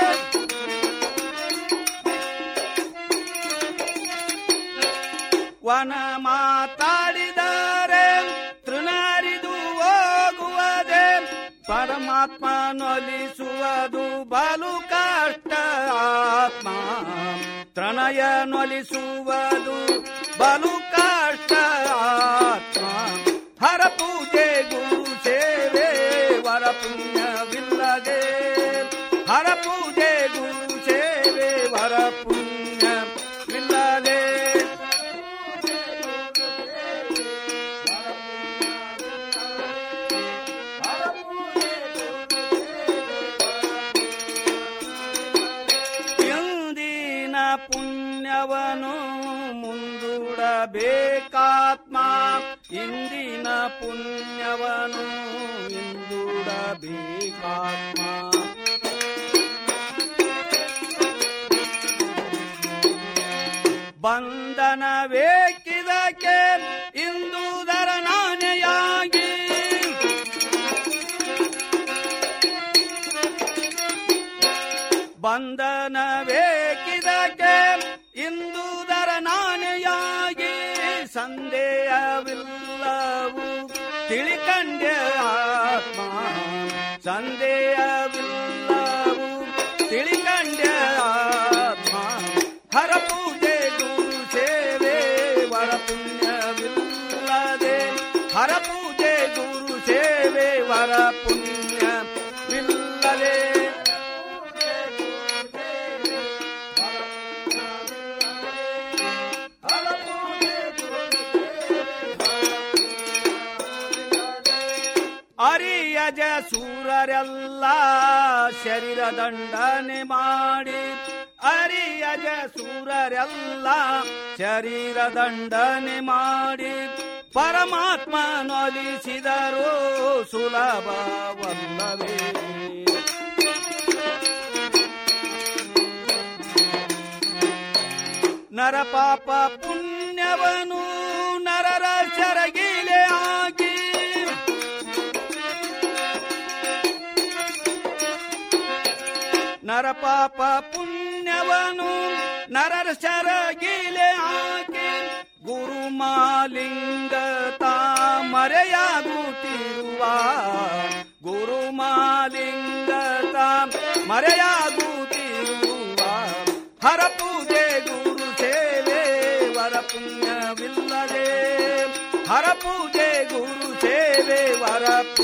ವನ ಮಾತಾಡಿದರೆ ತೃಣರಿದು ಹೋಗುವುದೇ ಪರಮಾತ್ಮ ನೊಲಿಸುವುದು ಬಲು ಕಷ್ಟ ಆತ್ಮ ತೃಣಯ ನೊಲಿಸುವುದು ಬಲು ಕಷ್ಟ ಆತ್ಮ ಹರ ಪೂಜೆ ಗುರು ಸೇವೆ ವರ ಪುಣ್ಯವಿಲ್ಲದೆ ಹರ ಪೂಜೆ ಗುರು ಸೇವೆ ವರ ಪುಣ್ಯವಿಲ್ಲದೆ ಇಂದಿನ ಪುಣ್ಯವನು ಮುಂದೂಡಬೇಕಾತ್ಮ ಇಂದಿನ ಪುಣ್ಯವನು ಮುಂದೂಡಬೇಕಾತ್ಮ ಬಂಧನ ಬೇಕಿದಕ್ಕೆ ಇಂದುದರ ನಾನೆಯಾಗಿ ಬಂಧನ ಬೇಕಿದಕ್ಕೆ ಇಂದುದರ ನಾನೆಯಾಗಿ ಸಂದೇಹವಿಲ್ಲವು ತಿಳಿಕಂಡ್ಯ ಆತ್ಮ ಸಂದೇಹವಿಲ್ಲವು ತಿಳಿಕಂಡ್ಯ ಆತ್ಮ ಹರ ಪೂಜೆ ಗುರು ಸೇವೆ ವರ ಪುಣ್ಯವಿಲ್ಲದೆ ಹರ ಪೂಜೆ ಗುರು ಸೇವೆ ವರ ಪುಣ್ಯವಿಲ್ಲದೆ ಅರಿಯಜ ಸೂರರೆಲ್ಲ ಶರೀರ ದಂಡನೆ ಮಾಡಿ ಅರಿಯಜ ಸೂರರೆಲ್ಲ ಶರೀರ ದಂಡನೆ ಮಾಡಿ ಪರಮಾತ್ಮ ನೊಲಿಸಿದರು ಸುಲಭವಲ್ಲವೇ ನರ ಪಾಪ ಪುಣ್ಯವನು ನರರ ಚರಗಿಲೆ ಆಗಿ ನರ ಪಾಪ ಪುಣ್ಯವನು ನರರ ಚರಗಿಲೆ ಆಗಿ ಗುರು ಮಾಲಿಂಗ ತಾ ಮರೆಯಾಗುತ್ತಿರುವ ಗುರು ಮಾಲಿಂಗ ತಾ ಮರೆಯಾಗುತ್ತಿರುವ ಹರ ಪೂಜೆ ಗುರು ಸೇವೆ ವರ ಪುಣ್ಯವಿಲ್ಲದೆ ಹರ ಪೂಜೆ ಗುರು ಸೇವೆ ವರ ಪುಣ್ಯ